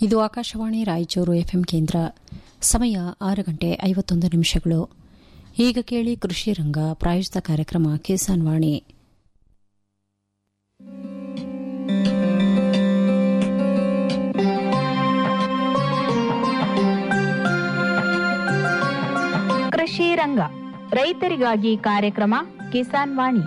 ಇದು ಆಕಾಶವಾಣಿ ರಾಯಚೂರು ಎಫ್ಎಂ ಕೇಂದ್ರ ಸಮಯ ಆರು ಗಂಟೆ ಐವತ್ತೊಂದು ನಿಮಿಷಗಳು ಈಗ ಕೇಳಿ ಕೃಷಿ ರಂಗ ಪ್ರಾಯೋಜಿತ ಕಾರ್ಯಕ್ರಮ ಕಿಸಾನ್ ವಾಣಿ ಕೃಷಿ ರಂಗ ರೈತರಿಗಾಗಿ ಕಾರ್ಯಕ್ರಮ ಕಿಸಾನ್ ವಾಣಿ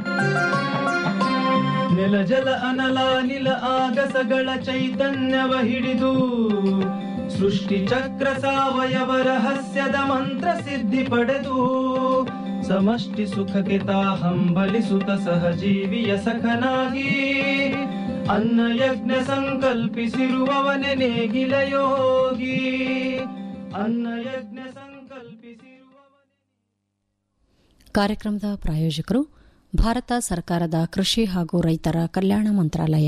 ನೆಲ ಜಲ ಅನಲ ನಿಲ ಆಗಸಗಳ ಚೈತನ್ಯವ ಹಿಡಿದು ಸೃಷ್ಟಿ ಚಕ್ರ ಸಾವಯವ ರಹಸ್ಯದ ಮಂತ್ರ ಸಿದ್ಧಿ ಪಡೆದು ಸಮಷ್ಟಿ ಸುಖಕ್ಕೆ ತಾ ಹಂಬಲಿಸುತ್ತ ಸಹಜೀವಿಯ ಸಖನಾಗಿ ಅನ್ನ ಯಜ್ಞ ಸಂಕಲ್ಪಿಸಿರುವವನೆ ನೇಗಿಲ ಯೋಗಿ ಅನ್ನ ಯಜ್ಞ ಸಂಕಲ್ಪಿಸಿರುವವನೆ ಕಾರ್ಯಕ್ರಮದ ಪ್ರಾಯೋಜಕರು ಭಾರತ ಸರ್ಕಾರದ ಕೃಷಿ ಹಾಗೂ ರೈತರ ಕಲ್ಯಾಣ ಮಂತ್ರಾಲಯ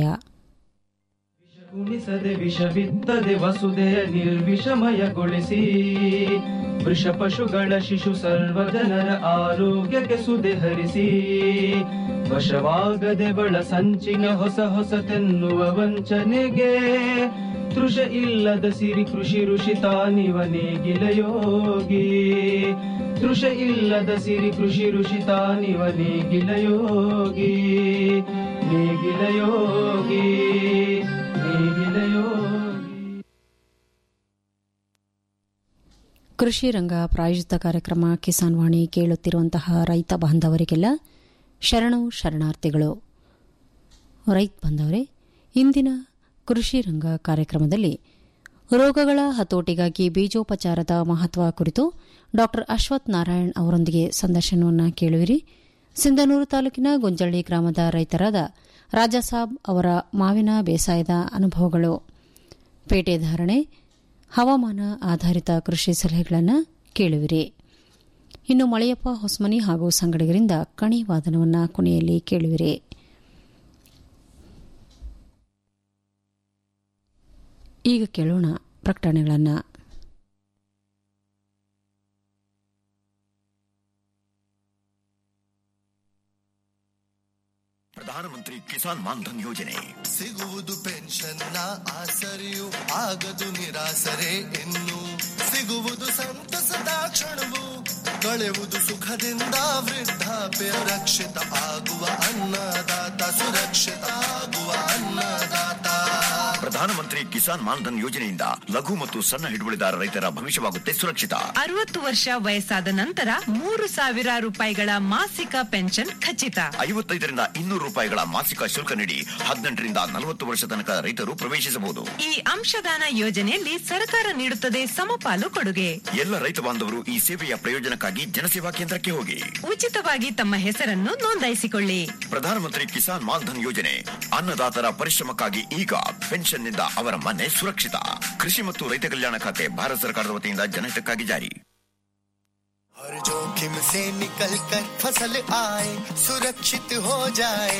ಉಣಿಸದೆ ವಿಷ ಬಿತ್ತದೆ ವಸುದೆಯ ನಿರ್ವಿಷಮಯಗೊಳಿಸಿ ವೃಷ ಪಶುಗಳ ಶಿಶು ಸರ್ವ ಜನರ ಆರೋಗ್ಯಕ್ಕೆ ಸುದೆ ಹರಿಸಿ ವಶವಾಗದೆ ಬಳ ಸಂಚಿನ ಹೊಸ ಹೊಸತೆನ್ನುವ ವಂಚನೆಗೆ ತೃಷ ಇಲ್ಲದ ಸಿರಿ ಕೃಷಿ ಋಷಿ ತಾನಿವ ನೇಗಿಲ ಯೋಗಿ ತೃಷ ಇಲ್ಲದ ಸಿರಿ ಕೃಷಿ ಋಷಿ ತಾನಿವ ನೇಗಿಲ ಯೋಗಿ ನೇಗಿಲ ಯೋಗಿ ನೇಗಿಲ ಯೋಗಿ ಕೃಷಿ ರಂಗ ಪ್ರಾಯೋಜಿತ ಕಾರ್ಯಕ್ರಮ ಕಿಸಾನ್ ವಾಣಿ ಕೇಳುತ್ತಿರುವಂತಹ ರೈತ ಬಾಂಧವರಿಗೆಲ್ಲ ಶರಣು ಶರಣಾರ್ಥಿಗಳು ರೈತ ಬಾಂಧವರೇ ಇಂದಿನ ಕೃಷಿ ರಂಗ ಕಾರ್ಯಕ್ರಮದಲ್ಲಿ ರೋಗಗಳ ಹತೋಟಿಗಾಗಿ ಬೀಜೋಪಚಾರದ ಮಹತ್ವ ಕುರಿತು ಡಾ ಅಶ್ವಥ್ ನಾರಾಯಣ್ ಅವರೊಂದಿಗೆ ಸಂದರ್ಶನವನ್ನು ಕೇಳುವಿರಿ ಸಿಂಧನೂರು ತಾಲೂಕಿನ ಗೊಂಜಳ್ಳಿ ಗ್ರಾಮದ ರೈತರಾದ ರಾಜಾಸಾಬ್ ಅವರ ಮಾವಿನ ಬೇಸಾಯದ ಅನುಭವಗಳು ಪೇಟೆ ಧಾರಣೆ ಹವಾಮಾನ ಆಧಾರಿತ ಕೃಷಿ ಸಲಹೆಗಳನ್ನು ಕೇಳುವಿರಿ ಇನ್ನು ಮಳೆಯಪ್ಪ ಹೊಸ್ಮನಿ ಹಾಗೂ ಸಂಗಡಿಗರಿಂದ ಕಣಿ ವಾದನವನ್ನು ಕೊನೆಯಲ್ಲಿ ಕೇಳುವಿರಿ ಈಗ ಕೇಳೋಣ ಪ್ರಕಟಣೆಗಳನ್ನು ಪ್ರಧಾನಮಂತ್ರಿ ಕಿಸಾನ್ ಮಾನ್ಧನ್ ಯೋಜನೆ ಸಿಗುವುದು ಪೆನ್ಷನ್ನ ಆಸರೆಯು ಆಗದು ನಿರಾಸರೆ ಇನ್ನು ಸಿಗುವುದು ಸಂತಸದ ಕ್ಷಣವು ಕಳೆಯುವುದು ಸುಖದಿಂದ ವೃದ್ಧಾಪ್ಯ ರಕ್ಷಿತ ಆಗುವ ಅನ್ನದಾತ ಸುರಕ್ಷಿತ ಆಗುವ ಅನ್ನದಾತ ಪ್ರಧಾನಮಂತ್ರಿ ಕಿಸಾನ್ ಮಾನ್ಧನ್ ಯೋಜನೆಯಿಂದ ಲಘು ಮತ್ತು ಸಣ್ಣ ಹಿಡುವಳಿದಾರ ರೈತರ ಭವಿಷ್ಯವಾಗುತ್ತೆ ಸುರಕ್ಷಿತ ಅರವತ್ತು ವರ್ಷ ವಯಸ್ಸಾದ ನಂತರ ಮೂರು ಸಾವಿರ ರೂಪಾಯಿಗಳ ಮಾಸಿಕ ಪೆನ್ಷನ್ ಖಚಿತ ಐವತ್ತೈದರಿಂದ ಇನ್ನೂರು ರೂಪಾಯಿಗಳ ಮಾಸಿಕ ಶುಲ್ಕ ನೀಡಿ ಹದಿನೆಂಟರಿಂದ ನಲವತ್ತು ವರ್ಷ ತನಕ ರೈತರು ಪ್ರವೇಶಿಸಬಹುದು ಈ ಅಂಶದಾನ ಯೋಜನೆಯಲ್ಲಿ ಸರ್ಕಾರ ನೀಡುತ್ತದೆ ಸಮಪಾಲು ಕೊಡುಗೆ ಎಲ್ಲ ರೈತ ಬಾಂಧವರು ಈ ಸೇವೆಯ ಪ್ರಯೋಜನಕ್ಕಾಗಿ ಜನಸೇವಾ ಕೇಂದ್ರಕ್ಕೆ ಹೋಗಿ ಉಚಿತವಾಗಿ ತಮ್ಮ ಹೆಸರನ್ನು ನೋಂದಾಯಿಸಿಕೊಳ್ಳಿ ಪ್ರಧಾನಮಂತ್ರಿ ಕಿಸಾನ್ ಮಾನ್ಧನ್ ಯೋಜನೆ ಅನ್ನದಾತರ ಪರಿಶ್ರಮಕ್ಕಾಗಿ ಈಗ ಪೆನ್ಷನ್ನಿಂದ ಅವರ ಮನೆ ಸುರಕ್ಷಿತ ಕೃಷಿ ಮತ್ತು ರೈತ ಕಲ್ಯಾಣ ಖಾತೆ ಭಾರತ ಸರ್ಕಾರದ ವತಿಯಿಂದ ಜನಹಿತಕ್ಕಾಗಿ ಜಾರಿ हर जोखिम से निकल कर फसल आए सुरक्षित हो जाए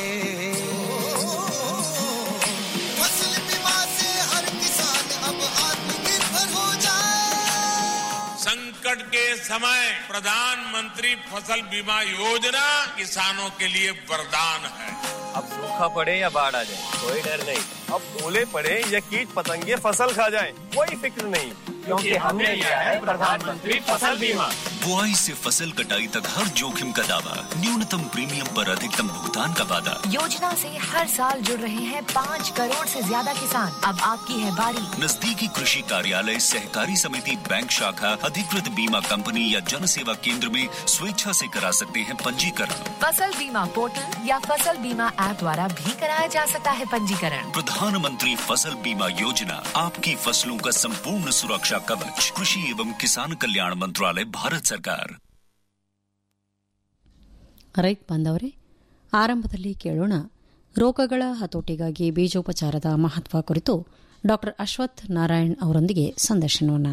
फसल बीमा से हर किसान अब आत्मनिर्भर हो जाए संकट के समय प्रधानमंत्री फसल बीमा योजना किसानों के लिए वरदान है अब सूखा पड़े या बाढ़ आ जाए कोई डर नहीं अब ओले पड़े या कीट पतंगे फसल खा जाए कोई फिक्र नहीं क्योंकि हमने लिया है प्रधानमंत्री फसल बीमा बुआई से फसल कटाई तक हर जोखिम का दावा न्यूनतम प्रीमियम पर अधिकतम भुगतान का वादा योजना से हर साल जुड़ रहे हैं पाँच करोड़ से ज्यादा किसान अब आपकी है बारी नजदीकी कृषि कार्यालय सहकारी समिति बैंक शाखा अधिकृत बीमा कंपनी या जन सेवा केंद्र में स्वेच्छा से करा सकते हैं पंजीकरण फसल बीमा पोर्टल या फसल बीमा ऐप द्वारा भी कराया जा सकता है पंजीकरण प्रधानमंत्री फसल बीमा योजना आपकी फसलों का संपूर्ण सुरक्षा कवच कृषि एवं किसान कल्याण मंत्रालय भारत सरकार ರೈತ ಬಾಂಧವರೇ ಆರಂಭದಲ್ಲಿ ಕೇಳೋಣ ರೋಗಗಳ ಹತೋಟಿಗಾಗಿ ಬೀಜೋಪಚಾರದ ಮಹತ್ವ ಕುರಿತು ಡಾ ಅಶ್ವಥ್ ನಾರಾಯಣ್ ಅವರೊಂದಿಗೆ ಸಂದರ್ಶನವನ್ನು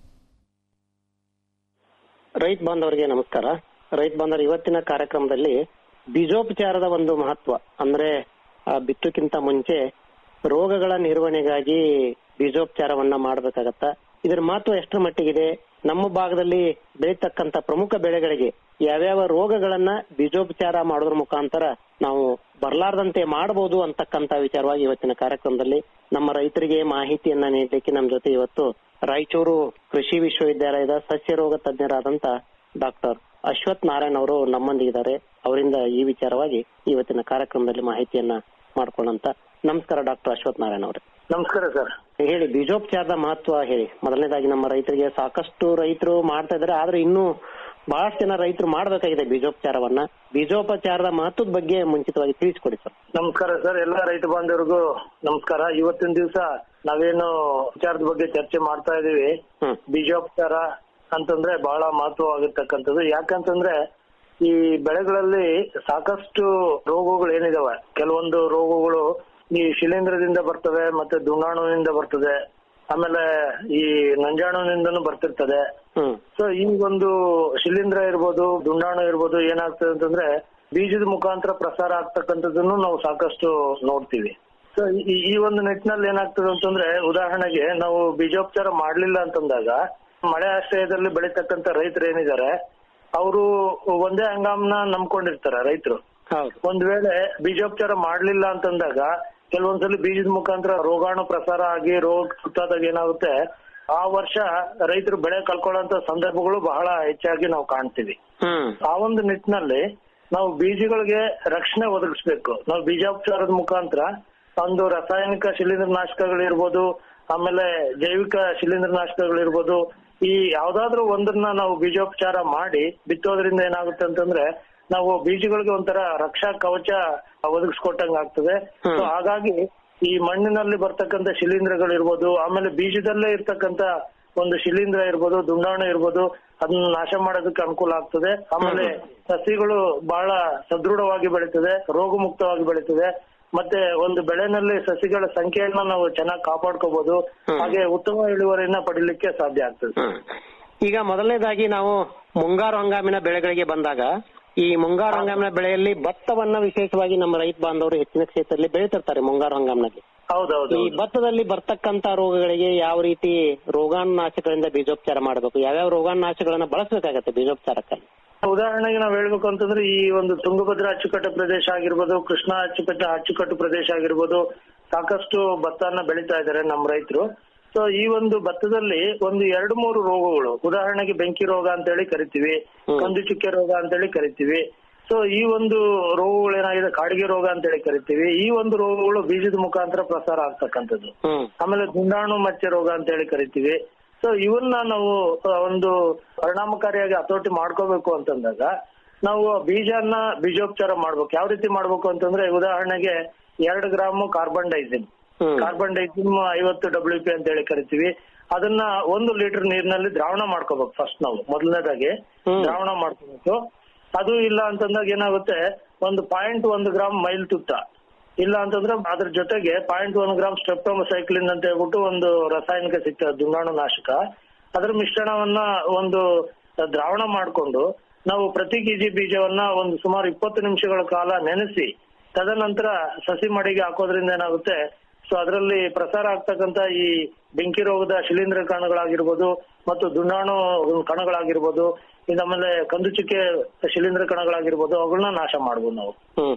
ರೈತ ಬಾಂಧವರಿಗೆ ನಮಸ್ಕಾರ ರೈತ ಬಾಂಧವರು ಇವತ್ತಿನ ಕಾರ್ಯಕ್ರಮದಲ್ಲಿ ಬೀಜೋಪಚಾರದ ಒಂದು ಮಹತ್ವ ಅಂದ್ರೆ ಆ, ಬಿತ್ತುಕ್ಕಿಂತ ಮುಂಚೆ ರೋಗಗಳ ನಿರ್ವಹಣೆಗಾಗಿ ಬೀಜೋಪಚಾರವನ್ನ ಮಾಡಬೇಕಾಗತ್ತ ಇದರ ಮಹತ್ವ ಎಷ್ಟರ ಮಟ್ಟಿಗಿದೆ ನಮ್ಮ ಭಾಗದಲ್ಲಿ ಬೆಳೀತಕ್ಕಂತ ಪ್ರಮುಖ ಬೆಳೆಗಳಿಗೆ ಯಾವ್ಯಾವ ರೋಗಗಳನ್ನ ಬೀಜೋಪಚಾರ ಮಾಡೋದ್ರ ಮುಖಾಂತರ ನಾವು ಬರಲಾರ್ದಂತೆ ಮಾಡಬಹುದು ಅಂತಕ್ಕಂತ ವಿಚಾರವಾಗಿ ಇವತ್ತಿನ ಕಾರ್ಯಕ್ರಮದಲ್ಲಿ ನಮ್ಮ ರೈತರಿಗೆ ಮಾಹಿತಿಯನ್ನ ನೀಡಲಿಕ್ಕೆ ನಮ್ಮ ಜೊತೆ ಇವತ್ತು ರಾಯಚೂರು ಕೃಷಿ ವಿಶ್ವವಿದ್ಯಾಲಯದ ಸಸ್ಯ ರೋಗ ತಜ್ಞರಾದಂತ ಡಾಕ್ಟರ್ ಅಶ್ವಥ್ ನಾರಾಯಣ್ ಅವರು ನಮ್ಮೊಂದಿಗಿದ್ದಾರೆ ಅವರಿಂದ ಈ ವಿಚಾರವಾಗಿ ಇವತ್ತಿನ ಕಾರ್ಯಕ್ರಮದಲ್ಲಿ ಮಾಹಿತಿಯನ್ನ ಮಾಡ್ಕೊಳ್ಳಂತ ನಮಸ್ಕಾರ ಡಾಕ್ಟರ್ ಅಶ್ವಥ್ ನಾರಾಯಣ್ ಅವರೇ ನಮಸ್ಕಾರ ಸರ್ ಹೇಳಿ ಬೀಜೋಪಚಾರದ ಮಹತ್ವ ಹೇಳಿ ಮೊದಲನೇದಾಗಿ ನಮ್ಮ ರೈತರಿಗೆ ಸಾಕಷ್ಟು ರೈತರು ಮಾಡ್ತಾ ಇದ್ದಾರೆ ಆದ್ರೆ ಇನ್ನೂ ಬಹಳಷ್ಟು ಜನ ರೈತರು ಮಾಡಬೇಕಾಗಿದೆ ಬೀಜೋಪಚಾರವನ್ನ ಬೀಜೋಪಚಾರದ ಮಹತ್ವದ ಬಗ್ಗೆ ಮುಂಚಿತವಾಗಿ ತಿಳಿಸ್ಕೊಡಿ ಸರ್ ನಮಸ್ಕಾರ ಸರ್ ಎಲ್ಲ ರೈತ ಬಾಂಧವರಿಗೂ ನಮಸ್ಕಾರ ಇವತ್ತಿನ ದಿವಸ ನಾವೇನು ವಿಚಾರದ ಬಗ್ಗೆ ಚರ್ಚೆ ಮಾಡ್ತಾ ಇದೀವಿ ಬೀಜೋಪಚಾರ ಅಂತಂದ್ರೆ ಬಹಳ ಮಹತ್ವವಾಗಿರ್ತಕ್ಕಂಥದ್ದು ಯಾಕಂತಂದ್ರೆ ಈ ಬೆಳೆಗಳಲ್ಲಿ ಸಾಕಷ್ಟು ರೋಗಗಳು ಏನಿದಾವೆ ಕೆಲವೊಂದು ರೋಗಗಳು ಈ ಶಿಲೀಂಧ್ರದಿಂದ ಬರ್ತವೆ ಮತ್ತೆ ದುಂಡಾಣುವಿನಿಂದ ಬರ್ತದೆ ಆಮೇಲೆ ಈ ನಂಜಾಣುವಿನಿಂದನೂ ಬರ್ತಿರ್ತದೆ ಸೊ ಈ ಒಂದು ಶಿಲೀಂಧ್ರ ಇರ್ಬೋದು ದುಂಡಾಣು ಇರ್ಬೋದು ಏನಾಗ್ತದೆ ಅಂತಂದ್ರೆ ಬೀಜದ ಮುಖಾಂತರ ಪ್ರಸಾರ ಆಗ್ತಕ್ಕಂಥದ್ದನ್ನು ನಾವು ಸಾಕಷ್ಟು ನೋಡ್ತೀವಿ ಸೊ ಈ ಒಂದು ನಿಟ್ಟಿನಲ್ಲಿ ಏನಾಗ್ತದೆ ಅಂತಂದ್ರೆ ಉದಾಹರಣೆಗೆ ನಾವು ಬೀಜೋಪಚಾರ ಮಾಡ್ಲಿಲ್ಲ ಅಂತಂದಾಗ ಮಳೆ ಆಶ್ರಯದಲ್ಲಿ ಬೆಳೀತಕ್ಕಂತ ರೈತರು ಏನಿದ್ದಾರೆ ಅವರು ಒಂದೇ ಹಂಗಾಮ್ನ ನಂಬ್ಕೊಂಡಿರ್ತಾರೆ ರೈತರು ಒಂದ್ ವೇಳೆ ಬೀಜೋಪಚಾರ ಮಾಡ್ಲಿಲ್ಲ ಅಂತಂದಾಗ ಕೆಲವೊಂದ್ಸಲಿ ಬೀಜದ ಮುಖಾಂತರ ರೋಗಾಣು ಪ್ರಸಾರ ಆಗಿ ರೋಗ ಸುತ್ತಾದಾಗ ಏನಾಗುತ್ತೆ ಆ ವರ್ಷ ರೈತರು ಬೆಳೆ ಕಳ್ಕೊಳ್ಳೋಂತ ಸಂದರ್ಭಗಳು ಬಹಳ ಹೆಚ್ಚಾಗಿ ನಾವು ಕಾಣ್ತೀವಿ ಆ ಒಂದು ನಿಟ್ಟಿನಲ್ಲಿ ನಾವು ಬೀಜಗಳಿಗೆ ರಕ್ಷಣೆ ಒದಗಿಸ್ಬೇಕು ನಾವು ಬೀಜೋಪಚಾರದ ಮುಖಾಂತರ ಒಂದು ರಾಸಾಯನಿಕ ಶಿಲೀಂಧ್ರ ನಾಶಕಗಳಿರ್ಬೋದು ಆಮೇಲೆ ಜೈವಿಕ ಶಿಲೀಂಧ್ರ ನಾಶಕಗಳಿರ್ಬೋದು ಈ ಯಾವ್ದಾದ್ರು ಒಂದನ್ನ ನಾವು ಬೀಜೋಪಚಾರ ಮಾಡಿ ಬಿತ್ತೋದ್ರಿಂದ ಏನಾಗುತ್ತೆ ಅಂತಂದ್ರೆ ನಾವು ಬೀಜಗಳಿಗೆ ಒಂಥರ ರಕ್ಷಾ ಕವಚ ಒದಗಿಸ್ಕೊಟ್ಟಂಗ ಆಗ್ತದೆ ಸೊ ಹಾಗಾಗಿ ಈ ಮಣ್ಣಿನಲ್ಲಿ ಬರ್ತಕ್ಕಂತ ಶಿಲೀಂಧ್ರಗಳಿರ್ಬೋದು ಆಮೇಲೆ ಬೀಜದಲ್ಲೇ ಇರ್ತಕ್ಕಂತ ಒಂದು ಶಿಲೀಂಧ್ರ ಇರ್ಬೋದು ದುಂಡಾಣು ಇರ್ಬೋದು ಅದನ್ನ ನಾಶ ಮಾಡೋದಕ್ಕೆ ಅನುಕೂಲ ಆಗ್ತದೆ ಆಮೇಲೆ ಸಸಿಗಳು ಬಹಳ ಸದೃಢವಾಗಿ ಬೆಳೀತದೆ ರೋಗ ಮುಕ್ತವಾಗಿ ಬೆಳೀತದೆ ಮತ್ತೆ ಒಂದು ಬೆಳೆನಲ್ಲಿ ಸಸಿಗಳ ಸಂಖ್ಯೆಯನ್ನ ನಾವು ಚೆನ್ನಾಗಿ ಕಾಪಾಡ್ಕೋಬಹುದು ಹಾಗೆ ಉತ್ತಮ ಇಳುವರಿಯನ್ನ ಪಡಿಲಿಕ್ಕೆ ಸಾಧ್ಯ ಆಗ್ತದೆ ಈಗ ಮೊದಲನೇದಾಗಿ ನಾವು ಮುಂಗಾರು ಹಂಗಾಮಿನ ಬೆಳೆಗಳಿಗೆ ಬಂದಾಗ ಈ ಮುಂಗಾರು ಹಂಗಾಮಿನ ಬೆಳೆಯಲ್ಲಿ ಭತ್ತವನ್ನ ವಿಶೇಷವಾಗಿ ನಮ್ಮ ರೈತ ಬಾಂಧವರು ಹೆಚ್ಚಿನ ಕ್ಷೇತ್ರದಲ್ಲಿ ಬೆಳೀತಿರ್ತಾರೆ ಮುಂಗಾರು ಹಂಗಾಮಿನಲ್ಲಿ ಹೌದೌದು ಈ ಭತ್ತದಲ್ಲಿ ಬರ್ತಕ್ಕಂತ ರೋಗಗಳಿಗೆ ಯಾವ ರೀತಿ ರೋಗಾಣುನಾಶಕಗಳಿಂದ ಬೀಜೋಪಚಾರ ಮಾಡಬೇಕು ಯಾವ್ಯಾವ ರೋಗಾಣುನಾಶಗಳನ್ನ ಬಳಸಬೇಕಾಗತ್ತೆ ಬೀಜೋಪಚಾರಕ್ಕಾಗಿ ಉದಾಹರಣೆಗೆ ನಾವ್ ಹೇಳ್ಬೇಕು ಅಂತಂದ್ರೆ ಈ ಒಂದು ತುಂಗಭದ್ರಾ ಅಚ್ಚುಕಟ್ಟು ಪ್ರದೇಶ ಆಗಿರ್ಬೋದು ಕೃಷ್ಣಾ ಅಚ್ಚುಕಟ್ಟು ಅಚ್ಚುಕಟ್ಟು ಪ್ರದೇಶ ಆಗಿರ್ಬೋದು ಸಾಕಷ್ಟು ಭತ್ತನ ಬೆಳೀತಾ ಇದ್ದಾರೆ ನಮ್ಮ ರೈತರು ಸೊ ಈ ಒಂದು ಭತ್ತದಲ್ಲಿ ಒಂದು ಎರಡು ಮೂರು ರೋಗಗಳು ಉದಾಹರಣೆಗೆ ಬೆಂಕಿ ರೋಗ ಅಂತೇಳಿ ಕರಿತೀವಿ ಕಂದು ಚುಕ್ಕೆ ರೋಗ ಅಂತೇಳಿ ಕರಿತೀವಿ ಸೊ ಈ ಒಂದು ರೋಗಗಳು ಏನಾಗಿದೆ ಕಾಡಿಗೆ ರೋಗ ಅಂತೇಳಿ ಕರಿತೀವಿ ಈ ಒಂದು ರೋಗಗಳು ಬೀಜದ ಮುಖಾಂತರ ಪ್ರಸಾರ ಆಗ್ತಕ್ಕಂಥದ್ದು ಆಮೇಲೆ ದುಂಡಾಣು ಮಚ್ಚೆ ರೋಗ ಅಂತೇಳಿ ಕರಿತೀವಿ ಸೊ ಇವನ್ನ ನಾವು ಆ, ಒಂದು ಪರಿಣಾಮಕಾರಿಯಾಗಿ ಹತೋಟಿ ಮಾಡ್ಕೋಬೇಕು ಅಂತಂದಾಗ ನಾವು ಬೀಜನ ಬೀಜೋಪಚಾರ ಮಾಡ್ಬೇಕು ಯಾವ ರೀತಿ ಮಾಡ್ಬೇಕು ಅಂತಂದ್ರೆ ಉದಾಹರಣೆಗೆ ಎರಡು gram carbendazim carbendazim ಐವತ್ತು ಡಬ್ಲ್ಯೂ ಪಿ ಅಂತ ಹೇಳಿ ಕರಿತೀವಿ ಅದನ್ನ ಒಂದು ಲೀಟರ್ ನೀರಿನಲ್ಲಿ ದ್ರಾವಣ ಮಾಡ್ಕೋಬೇಕು ಫಸ್ಟ್ ನಾವು ಮೊದಲನೇದಾಗಿ ದ್ರಾವಣ ಮಾಡ್ಕೋಬೇಕು ಅದು ಇಲ್ಲ ಅಂತಂದಾಗ ಏನಾಗುತ್ತೆ ಒಂದು ಪಾಯಿಂಟ್ ಒಂದು ಗ್ರಾಮ್ ಮೈಲ್ ತುತ್ತ ಇಲ್ಲ ಅಂತಂದ್ರೆ ಅದ್ರ ಜೊತೆಗೆ ಪಾಯಿಂಟ್ ಒನ್ ಗ್ರಾಮ್ ಸ್ಟೆಪ್ಟೋಮಸೈಕ್ಲಿನ್ ಅಂತ ಹೇಳ್ಬಿಟ್ಟು ಒಂದು ರಾಸಾಯನಿಕ ಸಿಗ್ತದೆ ದುಂಡಾಣು ನಾಶಕ ಅದ್ರ ಮಿಶ್ರಣವನ್ನ ಒಂದು ದ್ರಾವಣ ಮಾಡ್ಕೊಂಡು ನಾವು ಪ್ರತಿ ಕೆಜಿ ಬೀಜವನ್ನ ಒಂದು ಸುಮಾರು ಇಪ್ಪತ್ತು ನಿಮಿಷಗಳ ಕಾಲ ನೆನೆಸಿ ತದನಂತರ ಸಸಿ ಮಡಿಗೆ ಹಾಕೋದ್ರಿಂದ ಏನಾಗುತ್ತೆ ಸೊ ಅದರಲ್ಲಿ ಪ್ರಸಾರ ಆಗ್ತಕ್ಕಂತ ಈ ಬೆಂಕಿ ರೋಗದ ಶಿಲೀಂಧ್ರ ಕಣಗಳಾಗಿರ್ಬೋದು ಮತ್ತು ದುಂಡಾಣು ಕಣಗಳಾಗಿರ್ಬೋದು ಇದಾಮೇಲೆ ಕಂದು ಚುಕ್ಕೆ ಶಿಲೀಂಧ್ರ ಕಣಗಳಾಗಿರ್ಬೋದು ಅವುಗಳನ್ನ ನಾಶ ಮಾಡ್ಬೋದು ನಾವು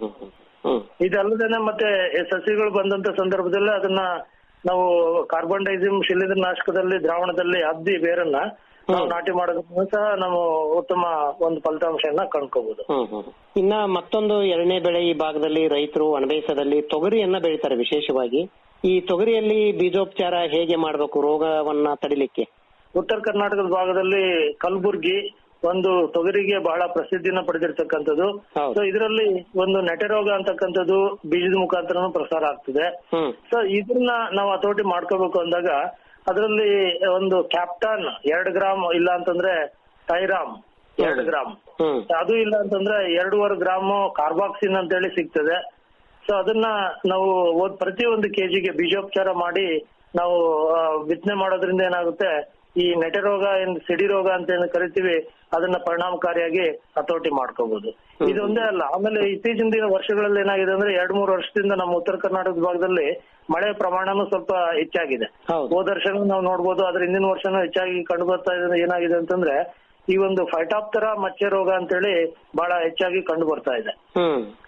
ಇದಲ್ಲದೇನೆ ಮತ್ತೆ ಸಸಿಗಳು ಬಂದಂತ ಸಂದರ್ಭದಲ್ಲಿ ಅದನ್ನ ನಾವು ಕಾರ್ಬನ್ ಡೈಸಿಮ್ ಶಿಲೀಂಧ್ರ ನಾಶಕದಲ್ಲಿ ದ್ರಾವಣದಲ್ಲಿ ಅದ್ದಿ ಬೇರನ್ನ ನಾವು ನಾಟಿ ಮಾಡೋದ್ರಿಂದ ಸಹ ನಾವು ಉತ್ತಮ ಒಂದು ಫಲಿತಾಂಶವನ್ನ ಕಂಡ್ಕೋಬಹುದು ಹ್ಮ್ ಹ್ಮ್. ಇನ್ನ ಮತ್ತೊಂದು ಎರಡನೇ ಬೆಳೆ ಈ ಭಾಗದಲ್ಲಿ ರೈತರು ಒಣಬೇಸದಲ್ಲಿ ತೊಗರಿಯನ್ನ ಬೆಳೀತಾರೆ ವಿಶೇಷವಾಗಿ ಈ ತೊಗರಿಯಲ್ಲಿ ಬೀಜೋಪಚಾರ ಹೇಗೆ ಮಾಡಬೇಕು ರೋಗವನ್ನ ತಡಿಲಿಕ್ಕೆ ಉತ್ತರ ಕರ್ನಾಟಕದ ಭಾಗದಲ್ಲಿ ಕಲಬುರ್ಗಿ ಒಂದು ತೊಗರಿಗೆ ಬಹಳ ಪ್ರಸಿದ್ಧಿನ ಪಡೆದಿರ್ತಕ್ಕಂಥದ್ದು ಸೊ ಇದರಲ್ಲಿ ಒಂದು ನೆಟೆ ರೋಗ ಅಂತಕ್ಕಂಥದ್ದು ಬೀಜದ ಮುಖಾಂತರನೂ ಪ್ರಸಾರ ಆಗ್ತದೆ ಸೊ ಇದನ್ನ ನಾವು ಹತೋಟಿ ಮಾಡ್ಕೋಬೇಕು ಅಂದಾಗ ಅದರಲ್ಲಿ ಒಂದು ಕ್ಯಾಪ್ಟಾನ್ ಎರಡು ಗ್ರಾಮ್ ಇಲ್ಲ ಅಂತಂದ್ರೆ ಟೈರಾಮ್ ಎರಡು ಗ್ರಾಮ್ ಅದು ಇಲ್ಲ ಅಂತಂದ್ರೆ ಎರಡೂವರೆ ಗ್ರಾಮ್ ಕಾರ್ಬಾಕ್ಸಿನ್ ಅಂತ ಹೇಳಿ ಸಿಗ್ತದೆ ಸೊ ಅದನ್ನ ನಾವು ಒಂದ್- ಪ್ರತಿ ಒಂದು ಕೆಜಿಗೆ ಬೀಜೋಪಚಾರ ಮಾಡಿ ನಾವು ಆ, ಬಿತ್ತನೆ ಮಾಡೋದ್ರಿಂದ ಏನಾಗುತ್ತೆ ಈ ನೆಟೆ ರೋಗ ಏನ್ ಸಿಡಿ ರೋಗ ಅಂತ ಏನು ಕರಿತೀವಿ ಅದನ್ನ ಪರಿಣಾಮಕಾರಿಯಾಗಿ ಹತೋಟಿ ಮಾಡ್ಕೋಬಹುದು ಇದೊಂದೇ ಅಲ್ಲ ಆಮೇಲೆ ಇತ್ತೀಚಿನ ದಿನ ವರ್ಷಗಳಲ್ಲಿ ಏನಾಗಿದೆ ಅಂದ್ರೆ ಎರಡ್ ಮೂರು ವರ್ಷದಿಂದ ನಮ್ಮ ಉತ್ತರ ಕರ್ನಾಟಕದ ಭಾಗದಲ್ಲಿ ಮಳೆ ಪ್ರಮಾಣನೂ ಸ್ವಲ್ಪ ಹೆಚ್ಚಾಗಿದೆ ಹೋದ ವರ್ಷನೂ ನಾವು ನೋಡ್ಬೋದು ಅದ್ರ ಹಿಂದಿನ ವರ್ಷನೂ ಹೆಚ್ಚಾಗಿ ಕಂಡು ಬರ್ತಾ ಇದೆ ಏನಾಗಿದೆ ಅಂತಂದ್ರೆ ಈ ಒಂದು ಫೈಟಾಪ್ತರ ಮಚ್ಚೆ ರೋಗ ಅಂತೇಳಿ ಬಹಳ ಹೆಚ್ಚಾಗಿ ಕಂಡು ಬರ್ತಾ ಇದೆ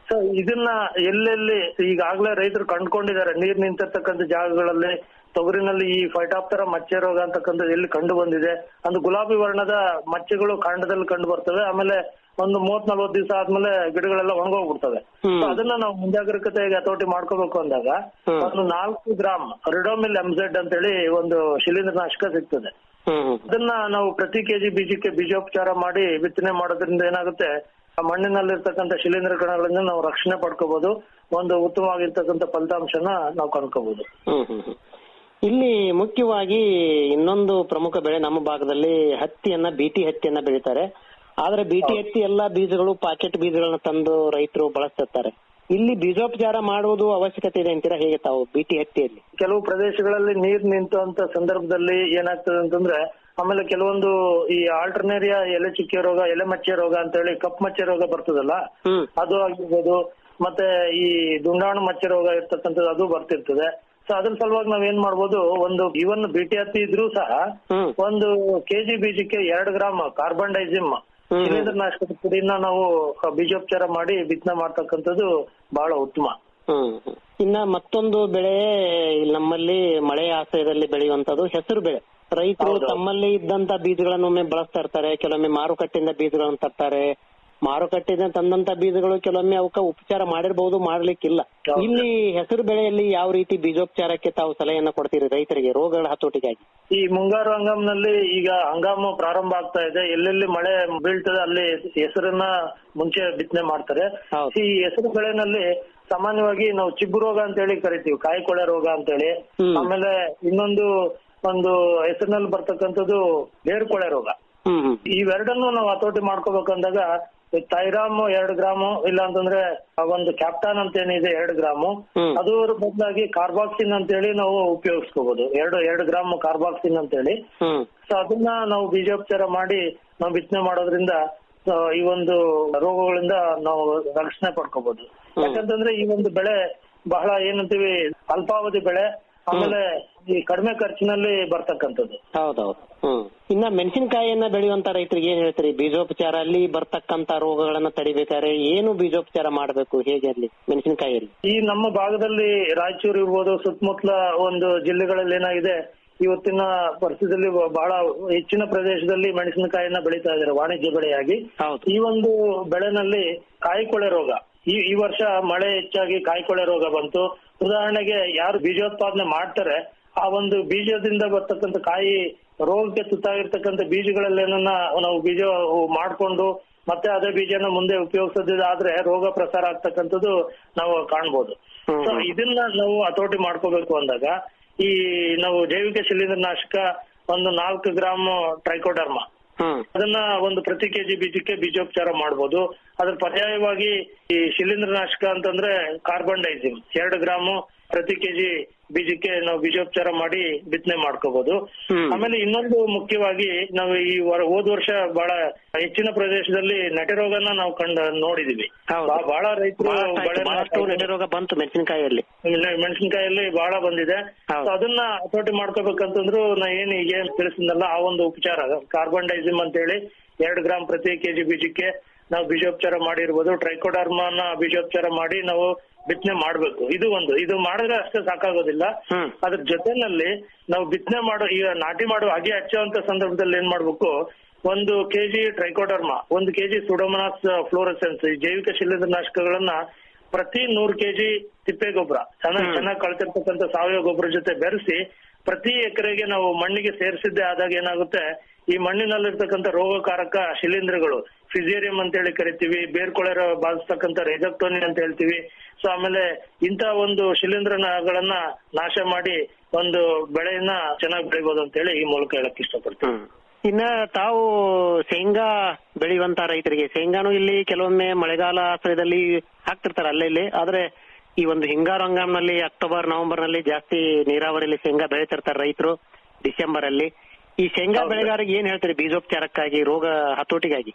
ಸೊ ಇದನ್ನ ಎಲ್ಲೆಲ್ಲಿ ಈಗಾಗಲೇ ರೈತರು ಕಂಡುಕೊಂಡಿದ್ದಾರೆ ನೀರ್ ನಿಂತಿರ್ತಕ್ಕಂಥ ಜಾಗಗಳಲ್ಲಿ ತೊಗರಿನಲ್ಲಿ ಈ ಫೈಟಾಪ್ತರ ಮಚ್ಚೆ ರೋಗ ಅಂತಕ್ಕಂಥದ್ದು ಎಲ್ಲಿ ಕಂಡು ಬಂದಿದೆ ಒಂದು ಗುಲಾಬಿ ವರ್ಣದ ಮಚ್ಚೆಗಳು ಕಾಂಡದಲ್ಲಿ ಕಂಡು ಬರ್ತವೆ ಆಮೇಲೆ ಒಂದು ಮೂವತ್ ನಲ್ವತ್ ದಿವಸ ಆದ್ಮೇಲೆ ಗಿಡಗಳೆಲ್ಲ ಒಣಗೋಗ್ಬಿಡ್ತವೆ So ಅದನ್ನ ನಾವು ಮುಂಜಾಗ್ರತೆಯಾಗಿ ಹತೋಟಿ ಮಾಡ್ಕೋಬೇಕು ಅಂದಾಗ ಒಂದು ನಾಲ್ಕು ಗ್ರಾಮ್ ರಿಡೋಮಿಲ್ ಎಂಜೆಡ್ ಅಂತೇಳಿ ಒಂದು ಶಿಲೀಂಧ್ರನಾಶಕ ಸಿಗ್ತದೆ ಅದನ್ನ ನಾವು ಪ್ರತಿ ಕೆಜಿ ಬೀಜಕ್ಕೆ ಬೀಜೋಪಚಾರ ಮಾಡಿ ಬಿತ್ತನೆ ಮಾಡೋದ್ರಿಂದ ಏನಾಗುತ್ತೆ ಆ ಮಣ್ಣಿನಲ್ಲಿರ್ತಕ್ಕಂಥ ಶಿಲೀಂಧ್ರ ಕಣಗಳಿಂದ ನಾವು ರಕ್ಷಣೆ ಪಡ್ಕೋಬಹುದು ಒಂದು ಉತ್ತಮವಾಗಿರ್ತಕ್ಕಂಥ ಫಲಿತಾಂಶನ ನಾವು ಕಂಡ್ಕೋಬಹುದು ಹ್ಮ್ ಹ್ಮ್ ಹ್ಮ್. ಇಲ್ಲಿ ಮುಖ್ಯವಾಗಿ ಇನ್ನೊಂದು ಪ್ರಮುಖ ಬೆಳೆ ನಮ್ಮ ಭಾಗದಲ್ಲಿ ಹತ್ತಿಯನ್ನ ಬಿಟಿ ಹತ್ತಿಯನ್ನ ಬೆಳೀತಾರೆ ಆದ್ರೆ ಬಿಟಿ ಹತ್ತಿ ಎಲ್ಲಾ ಬೀಜಗಳು ಪಾಕೆಟ್ ಬೀಜಗಳನ್ನ ತಂದು ರೈತರು ಬಳಸ್ತಿರ್ತಾರೆ ಇಲ್ಲಿ ಬೀಜೋಪಚಾರ ಮಾಡುವುದು ಅವಶ್ಯಕತೆ ಇದೆ ಅಂತೀರಾ ಹೇಗೆ ತಾವು ಬಿಟಿ ಹತ್ತಿಯಲ್ಲಿ ಕೆಲವು ಪ್ರದೇಶಗಳಲ್ಲಿ ನೀರ್ ನಿಂತಂತ ಸಂದರ್ಭದಲ್ಲಿ ಏನಾಗ್ತದೆ ಅಂತಂದ್ರೆ ಆಮೇಲೆ ಕೆಲವೊಂದು ಈ ಆಲ್ಟರ್ನೇರಿಯಾ ಎಲೆ ಚುಕ್ಕೆ ರೋಗ ಎಲೆ ಮಚ್ಚೆ ರೋಗ ಅಂತ ಹೇಳಿ ಕಪ್ ಮಚ್ಚೆ ರೋಗ ಬರ್ತದಲ್ಲ ಅದು ಆಗಿರ್ಬೋದು ಮತ್ತೆ ಈ ದುಂಡಾಣು ಮಚ್ಚೆ ರೋಗ ಇರ್ತಕ್ಕಂಥದ್ದು ಅದು ಬರ್ತಿರ್ತದೆ ಸೊ ಅದ್ರ ಸಲುವಾಗಿ ನಾವ್ ಏನ್ ಮಾಡ್ಬೋದು ಒಂದು ಇವನ್ ಬಿಟಿ ಹತ್ತಿ ಇದ್ರೂ ಸಹ ಒಂದು ಕೆಜಿ ಬೀಜಕ್ಕೆ ಎರಡು ಗ್ರಾಮ್ ಕಾರ್ಬನ್ ಡೈಸಿಮ್ ಶಿಲೀಂಧ್ರನಾಶಕದ ಪುಡಿನ ನಾವು ಬೀಜೋಪಚಾರ ಮಾಡಿ ಬಿತ್ತನೆ ಮಾಡ್ತಕ್ಕಂಥದ್ದು ಬಹಳ ಉತ್ತಮ ಹ್ಮ್ ಹ್ಮ್. ಇನ್ನ ಮತ್ತೊಂದು ಬೆಳೆ ಇಲ್ಲಿ ನಮ್ಮಲ್ಲಿ ಮಳೆಯ ಆಶ್ರಯದಲ್ಲಿ ಬೆಳೆಯುವಂತದ್ದು ಹೆಸರು ಬೆಳೆ ರೈತರು ತಮ್ಮಲ್ಲಿ ಇದ್ದಂತ ಬೀಜಗಳನ್ನು ಒಮ್ಮೆ ಬಳಸ್ತಾ ಇರ್ತಾರೆ ಕೆಲವೊಮ್ಮೆ ಮಾರುಕಟ್ಟೆಯಿಂದ ಬೀಜಗಳನ್ನು ತರ್ತಾರೆ ಮಾರುಕಟ್ಟೆಯಿಂದ ತಂದಂತ ಬೀಜಗಳು ಕೆಲವೊಮ್ಮೆ ಅವಕ್ಕ ಉಪಚಾರ ಮಾಡಿರ್ಬಹುದು ಮಾಡ್ಲಿಕ್ಕಿಲ್ಲ ಇಲ್ಲಿ ಹೆಸರು ಬೆಳೆಯಲ್ಲಿ ಯಾವ ರೀತಿ ಬೀಜೋಪಚಾರಕ್ಕೆ ತಾವು ಸಲಹೆಯನ್ನ ಕೊಡ್ತೀರಿ ರೈತರಿಗೆ ರೋಗಗಳ ಹತೋಟಿಗಾಗಿ ಈ ಮುಂಗಾರು ಹಂಗಾಮ್ನಲ್ಲಿ ಈಗ ಹಂಗಾಮು ಪ್ರಾರಂಭ ಆಗ್ತಾ ಇದೆ ಎಲ್ಲೆಲ್ಲಿ ಮಳೆ ಬೀಳ್ತದೆ ಅಲ್ಲಿ ಹೆಸರನ್ನ ಮುಂಚೆ ಬಿತ್ತನೆ ಮಾಡ್ತಾರೆ ಈ ಹೆಸರು ಬೆಳೆನಲ್ಲಿ ಸಾಮಾನ್ಯವಾಗಿ ನಾವು ಚಿಬ್ಬು ರೋಗ ಅಂತ ಹೇಳಿ ಕರಿತೀವಿ ಕಾಯಿ ಕೊಳೆ ರೋಗ ಅಂತ ಹೇಳಿ ಆಮೇಲೆ ಇನ್ನೊಂದು ಒಂದು ಹೆಸರಿನಲ್ಲಿ ಬರ್ತಕ್ಕಂಥದ್ದು ಬೇರ್ಕೊಳೆ ರೋಗ ಇವೆರಡನ್ನು ನಾವು ಹತೋಟಿ ಮಾಡ್ಕೋಬೇಕಂದಾಗ ಥೈರಾಮ್ ಎರಡು ಗ್ರಾಮು ಇಲ್ಲ ಅಂತಂದ್ರೆ ಒಂದು ಕ್ಯಾಪ್ಟಾನ್ ಅಂತ ಏನಿದೆ ಎರಡು ಗ್ರಾಮು ಅದು ಬದಲಾಗಿ ಕಾರ್ಬಾಕ್ಸಿನ್ ಅಂತ ಹೇಳಿ ನಾವು ಉಪಯೋಗಿಸ್ಕೋಬಹುದು ಎರಡು ಎರಡು ಗ್ರಾಮ್ ಕಾರ್ಬಾಕ್ಸಿನ್ ಅಂತ ಹೇಳಿ ಸೊ ಅದನ್ನ ನಾವು ಬೀಜೋಪಚಾರ ಮಾಡಿ ನಾವು ಬಿತ್ತನೆ ಮಾಡೋದ್ರಿಂದ ಆ, ಈ ಒಂದು ರೋಗಗಳಿಂದ ನಾವು ರಕ್ಷಣೆ ಪಡ್ಕೋಬಹುದು ಯಾಕಂತಂದ್ರೆ ಈ ಒಂದು ಬೆಳೆ ಬಹಳ ಏನಂತೀವಿ ಅಲ್ಪಾವಧಿ ಬೆಳೆ ಆಮೇಲೆ ಈ ಕಡಿಮೆ ಖರ್ಚಿನಲ್ಲಿ ಬರ್ತಕ್ಕಂಥದ್ದು ಹೌದೌದು ಹ್ಮ್ ಇನ್ನ ಮೆಣಸಿನಕಾಯಿಯನ್ನ ಬೆಳೆಯುವಂತ ರೈತರಿಗೆ ಏನ್ ಹೇಳ್ತೀರಿ ಬೀಜೋಪಚಾರ ಅಲ್ಲಿ ಬರ್ತಕ್ಕಂತ ರೋಗಗಳನ್ನ ತಡಿಬೇಕಾದ್ರೆ ಏನು ಬೀಜೋಪಚಾರ ಮಾಡಬೇಕು ಹೇಗೆ ಅಲ್ಲಿ ಮೆಣಸಿನಕಾಯಿಯಲ್ಲಿ ಈ ನಮ್ಮ ಭಾಗದಲ್ಲಿ ರಾಯಚೂರು ಇರ್ಬೋದು ಸುತ್ತಮುತ್ತಲ ಒಂದು ಜಿಲ್ಲೆಗಳಲ್ಲಿ ಏನಾಗಿದೆ ಇವತ್ತಿನ ಪರಿಸ್ಥಿತಿಯಲ್ಲಿ ಬಹಳ ಹೆಚ್ಚಿನ ಪ್ರದೇಶದಲ್ಲಿ ಮೆಣಸಿನಕಾಯಿಯನ್ನ ಬೆಳೀತಾ ಇದ್ದಾರೆ ವಾಣಿಜ್ಯ ಬೆಳೆಯಾಗಿ ಈ ಒಂದು ಬೆಳೆನಲ್ಲಿ ಕಾಯಿಕೊಳೆ ರೋಗ ಈ ಈ ವರ್ಷ ಮಳೆ ಹೆಚ್ಚಾಗಿ ಕಾಯಿಕೊಳೆ ರೋಗ ಬಂತು ಉದಾಹರಣೆಗೆ ಯಾರು ಬೀಜೋತ್ಪಾದನೆ ಮಾಡ್ತಾರೆ ಆ ಒಂದು ಬೀಜದಿಂದ ಬರ್ತಕ್ಕಂಥ ಕಾಯಿ ರೋಗಕ್ಕೆ ತುತ್ತಾಗಿರ್ತಕ್ಕಂಥ ಬೀಜಗಳಲ್ಲೇನನ್ನ ನಾವು ಬೀಜ ಮಾಡ್ಕೊಂಡು ಮತ್ತೆ ಅದೇ ಬೀಜನ ಮುಂದೆ ಉಪಯೋಗಿಸೋದಾದ್ರೆ ರೋಗ ಪ್ರಸಾರ ಆಗ್ತಕ್ಕಂಥದ್ದು ನಾವು ಕಾಣ್ಬೋದು ಸೊ ಇದನ್ನ ನಾವು ಹತೋಟಿ ಮಾಡ್ಕೋಬೇಕು ಅಂದಾಗ ಈ ನಾವು ಜೈವಿಕ ಶಿಲೀಂಧ್ರನಾಶಕ ಒಂದು ನಾಲ್ಕು ಗ್ರಾಮ್ ಟ್ರೈಕೋಡರ್ಮಾ ಅದನ್ನ ಒಂದು ಪ್ರತಿ ಕೆಜಿ ಬೀಜಕ್ಕೆ ಬೀಜೋಪಚಾರ ಮಾಡ್ಬೋದು ಅದ್ರ ಪರ್ಯಾಯವಾಗಿ ಈ ಶಿಲೀಂಧ್ರನಾಶಕ ಅಂತಂದ್ರೆ ಕಾರ್ಬನ್ ಡೈಸಿಮ್ ಎರಡು ಗ್ರಾಮು ಪ್ರತಿ ಕೆಜಿ ಬೀಜಕ್ಕೆ ನಾವು ಬೀಜೋಪಚಾರ ಮಾಡಿ ಬಿತ್ತನೆ ಮಾಡ್ಕೋಬಹುದು ಆಮೇಲೆ ಇನ್ನೊಂದು ಮುಖ್ಯವಾಗಿ ನಾವು ಈ ವರ- ಹೋದ್ ವರ್ಷ ಬಹಳ ಹೆಚ್ಚಿನ ಪ್ರದೇಶದಲ್ಲಿ ನಟೆ ರೋಗನ ನಾವು ಕಂಡ ನೋಡಿದೀವಿ ಬಾ- ಬಹಳ ರೈತರು ಬಹಳಷ್ಟು ನೆರೆ ರೋಗ ಬಂತು ಮೆಣಸಿನಕಾಯಿಯಲ್ಲಿ ಮೆಣಸಿನಕಾಯಲ್ಲಿ ಬಹಳ ಬಂದಿದೆ So ಅದನ್ನ ಹತೋಟಿ ಮಾಡ್ಕೋಬೇಕಂತಂದ್ರು ನಾ ಏನ್ ಈಗ ಏನ್ ತಿಳಿಸಿದ್ನಲ್ಲ ಆ ಒಂದು ಉಪಚಾರ ಕಾರ್ಬನ್ ಡೈಸಿಮ್ ಅಂತ ಹೇಳಿ ಎರಡು ಗ್ರಾಮ್ ಪ್ರತಿ ಕೆಜಿ ಬೀಜಕ್ಕೆ ನಾವು ಬೀಜೋಪಚಾರ ಮಾಡಿರ್ಬೋದು ಟ್ರೈಕೋಡರ್ಮಾನ ಬೀಜೋಪಚಾರ ಮಾಡಿ ನಾವು ಬಿತ್ತನೆ ಮಾಡ್ಬೇಕು ಇದು ಒಂದು ಇದು ಮಾಡಿದ್ರೆ ಅಷ್ಟೇ ಸಾಕಾಗೋದಿಲ್ಲ ಅದ್ರ ಜೊತೆನಲ್ಲಿ ನಾವು ಬಿತ್ತನೆ ಮಾಡೋ ಈಗ ನಾಟಿ ಮಾಡುವ ಅಗಿ ಹಚ್ಚುವಂತ ಸಂದರ್ಭದಲ್ಲಿ ಏನ್ ಮಾಡ್ಬೇಕು ಒಂದು ಕೆಜಿ ಟ್ರೈಕೋಡರ್ಮಾ ಒಂದು ಕೆಜಿ ಸುಡೋಮನಾಸ್ ಫ್ಲೋರಸೆನ್ಸ್ ಈ ಜೈವಿಕ ಶಿಲೀಂಧ್ರನಾಶಕಗಳನ್ನ ಪ್ರತಿ ನೂರು ಕೆಜಿ ತಿಪ್ಪೆ ಗೊಬ್ಬರ ಚೆನ್ನಾಗಿ ಚೆನ್ನಾಗಿ ಕಳ್ತಿರ್ತಕ್ಕಂಥ ಸಾವಯವ ಗೊಬ್ಬರ ಜೊತೆ ಬೆರೆಸಿ ಪ್ರತಿ ಎಕರೆಗೆ ನಾವು ಮಣ್ಣಿಗೆ ಸೇರಿಸಿದ್ದೆ ಆದಾಗ ಏನಾಗುತ್ತೆ ಈ ಮಣ್ಣಿನಲ್ಲಿರ್ತಕ್ಕಂಥ ರೋಗಕಾರಕ ಶಿಲೀಂಧ್ರಗಳು ಫಿಸೇರಿಯಂ ಅಂತ ಹೇಳಿ ಕರಿತೀವಿ ಬೇರ್ಕೊಳೆ ರೋಗ ಬಾಧಿಸ್ತಕ್ಕಂಥ ರೆಜಕ್ಟೋನಿ ಅಂತ ಹೇಳ್ತೀವಿ ಸೊ ಆಮೇಲೆ ಇಂತ ಒಂದು ಶಿಲೀಂಧ್ರಗಳನ್ನ ನಾಶ ಮಾಡಿ ಒಂದು ಬೆಳೆಯನ್ನ ಚೆನ್ನಾಗಿ ಬೆಳಿಬೋದು ಅಂತ ಹೇಳಿ ಈ ಮೂಲಕ ಹೇಳಕ್ ಇಷ್ಟಪಡ್ತೀನಿ ಇನ್ನ ತಾವು ಶೇಂಗಾ ಬೆಳೆಯುವಂತ ರೈತರಿಗೆ ಶೇಂಗಾನು ಇಲ್ಲಿ ಕೆಲವೊಮ್ಮೆ ಮಳೆಗಾಲ ಆಶ್ರಯದಲ್ಲಿ ಹಾಕ್ತಿರ್ತಾರೆ ಅಲ್ಲೇ ಇಲ್ಲಿ ಆದ್ರೆ ಈ ಒಂದು ಹಿಂಗಾರು ಹಂಗಾಮ್ನಲ್ಲಿ ಅಕ್ಟೋಬರ್ ನವೆಂಬರ್ ನಲ್ಲಿ ಜಾಸ್ತಿ ನೀರಾವರಿಯಲ್ಲಿ ಶೇಂಗಾ ಬೆಳಿತಿರ್ತಾರೆ ರೈತರು ಡಿಸೆಂಬರ್ ಅಲ್ಲಿ ಈ ಶೇಂಗಾ ಬೆಳೆಗಾರರಿಗೆ ಏನ್ ಹೇಳ್ತೀರಿ ಬೀಜೋಪಚಾರಕ್ಕಾಗಿ ರೋಗ ಹತೋಟಿಗಾಗಿ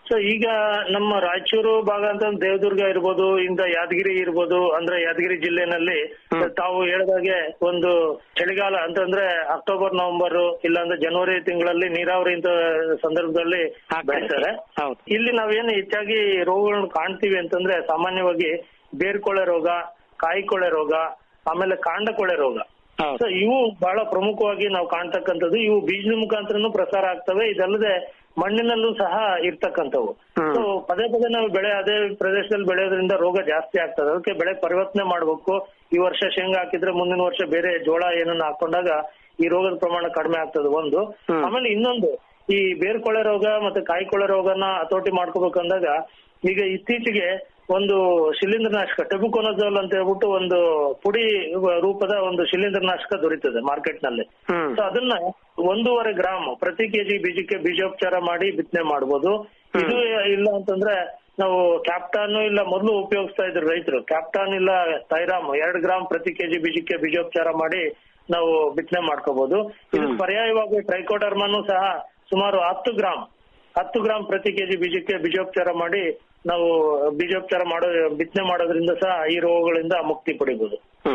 ಸೊ ಈಗ ನಮ್ಮ ರಾಯಚೂರು ಭಾಗ ಅಂತ ದೇವದುರ್ಗ ಇರ್ಬೋದು ಇಂದ ಯಾದಗಿರಿ ಇರ್ಬೋದು ಅಂದ್ರೆ ಯಾದಗಿರಿ ಜಿಲ್ಲೆನಲ್ಲಿ ತಾವು ಹೇಳಿದಾಗೆ ಒಂದು ಚಳಿಗಾಲ ಅಂತಂದ್ರೆ ಅಕ್ಟೋಬರ್ ನವೆಂಬರ್ ಇಲ್ಲಾಂದ್ರೆ ಜನವರಿ ತಿಂಗಳಲ್ಲಿ ನೀರಾವರಿ ಇಂತ ಸಂದರ್ಭದಲ್ಲಿ ಬೆಳಿತಾರೆ ಇಲ್ಲಿ ನಾವೇನು ಹೆಚ್ಚಾಗಿ ರೋಗಗಳನ್ನು ಕಾಣ್ತೀವಿ ಅಂತಂದ್ರೆ ಸಾಮಾನ್ಯವಾಗಿ ಬೇರ್ಕೊಳೆ ರೋಗ ಕಾಯಿಕೊಳೆ ರೋಗ ಆಮೇಲೆ ಕಾಂಡಕೊಳೆ ರೋಗ ಸೊ ಇವು ಬಹಳ ಪ್ರಮುಖವಾಗಿ ನಾವು ಕಾಣ್ತಕ್ಕಂಥದ್ದು ಇವು ಬೀಜದ ಮುಖಾಂತರನು ಪ್ರಸಾರ ಆಗ್ತವೆ ಇದಲ್ಲದೆ ಮಣ್ಣಿನಲ್ಲೂ ಸಹ ಇರ್ತಕ್ಕಂಥವು ಸೊ ಪದೇ ಪದೇ ನಾವು ಬೆಳೆ ಅದೇ ಪ್ರದೇಶದಲ್ಲಿ ಬೆಳೆಯೋದ್ರಿಂದ ರೋಗ ಜಾಸ್ತಿ ಆಗ್ತದೆ ಅದಕ್ಕೆ ಬೆಳೆ ಪರಿವರ್ತನೆ ಮಾಡ್ಬೇಕು ಈ ವರ್ಷ ಶೇಂಗಾ ಹಾಕಿದ್ರೆ ಮುಂದಿನ ವರ್ಷ ಬೇರೆ ಜೋಳ ಏನನ್ನ ಹಾಕೊಂಡಾಗ ಈ ರೋಗದ ಪ್ರಮಾಣ ಕಡಿಮೆ ಆಗ್ತದೆ ಒಂದು ಆಮೇಲೆ ಇನ್ನೊಂದು ಈ ಬೇರ್ಕೊಳೆ ರೋಗ ಮತ್ತೆ ಕಾಯಿಕೊಳೆ ರೋಗನ ಹತೋಟಿ ಮಾಡ್ಕೋಬೇಕಂದಾಗ ಈಗ ಇತ್ತೀಚೆಗೆ ಒಂದು ಶಿಲೀಂಧ್ರನಾಶಕ ಟೆಬುಕೊನಜೋಲ್ ಅಂತ ಹೇಳ್ಬಿಟ್ಟು ಒಂದು ಪುಡಿ ರೂಪದ ಒಂದು ಶಿಲೀಂಧ್ರನಾಶಕ ದೊರೀತದೆ ಮಾರ್ಕೆಟ್ ನಲ್ಲಿ ಸೊ ಅದನ್ನ ಒಂದೂವರೆ ಗ್ರಾಮ್ ಪ್ರತಿ ಕೆಜಿ ಬೀಜಕ್ಕೆ ಬೀಜೋಪಚಾರ ಮಾಡಿ ಬಿತ್ತನೆ ಮಾಡ್ಬೋದು ಇದು ಇಲ್ಲ ಅಂತಂದ್ರೆ ನಾವು ಕ್ಯಾಪ್ಟಾನ್ ಇಲ್ಲ ಮೊದಲು ಉಪಯೋಗಿಸ್ತಾ ಇದ್ರು ರೈತರು ಕ್ಯಾಪ್ಟಾನ್ ಇಲ್ಲ ಥೈರಾಮ್ ಎರಡ್ ಗ್ರಾಮ್ ಪ್ರತಿ ಕೆಜಿ ಬೀಜಕ್ಕೆ ಬೀಜೋಪಚಾರ ಮಾಡಿ ನಾವು ಬಿತ್ತನೆ ಮಾಡ್ಕೋಬಹುದು ಇದಕ್ಕೆ ಪರ್ಯಾಯವಾಗಿ ಟ್ರೈಕೋಡರ್ಮನು ಸಹ ಸುಮಾರು ಹತ್ತು ಗ್ರಾಮ್ ಹತ್ತು ಗ್ರಾಮ್ ಪ್ರತಿ ಕೆಜಿ ಬೀಜಕ್ಕೆ ಬೀಜೋಪಚಾರ ಮಾಡಿ ನಾವು ಬೀಜೋಪಚಾರ ಮಾಡೋ ಬಿತ್ತನೆ ಮಾಡೋದ್ರಿಂದ ಸಹ ಈ ರೋಗಗಳಿಂದ ಮುಕ್ತಿ ಪಡಿಬಹುದು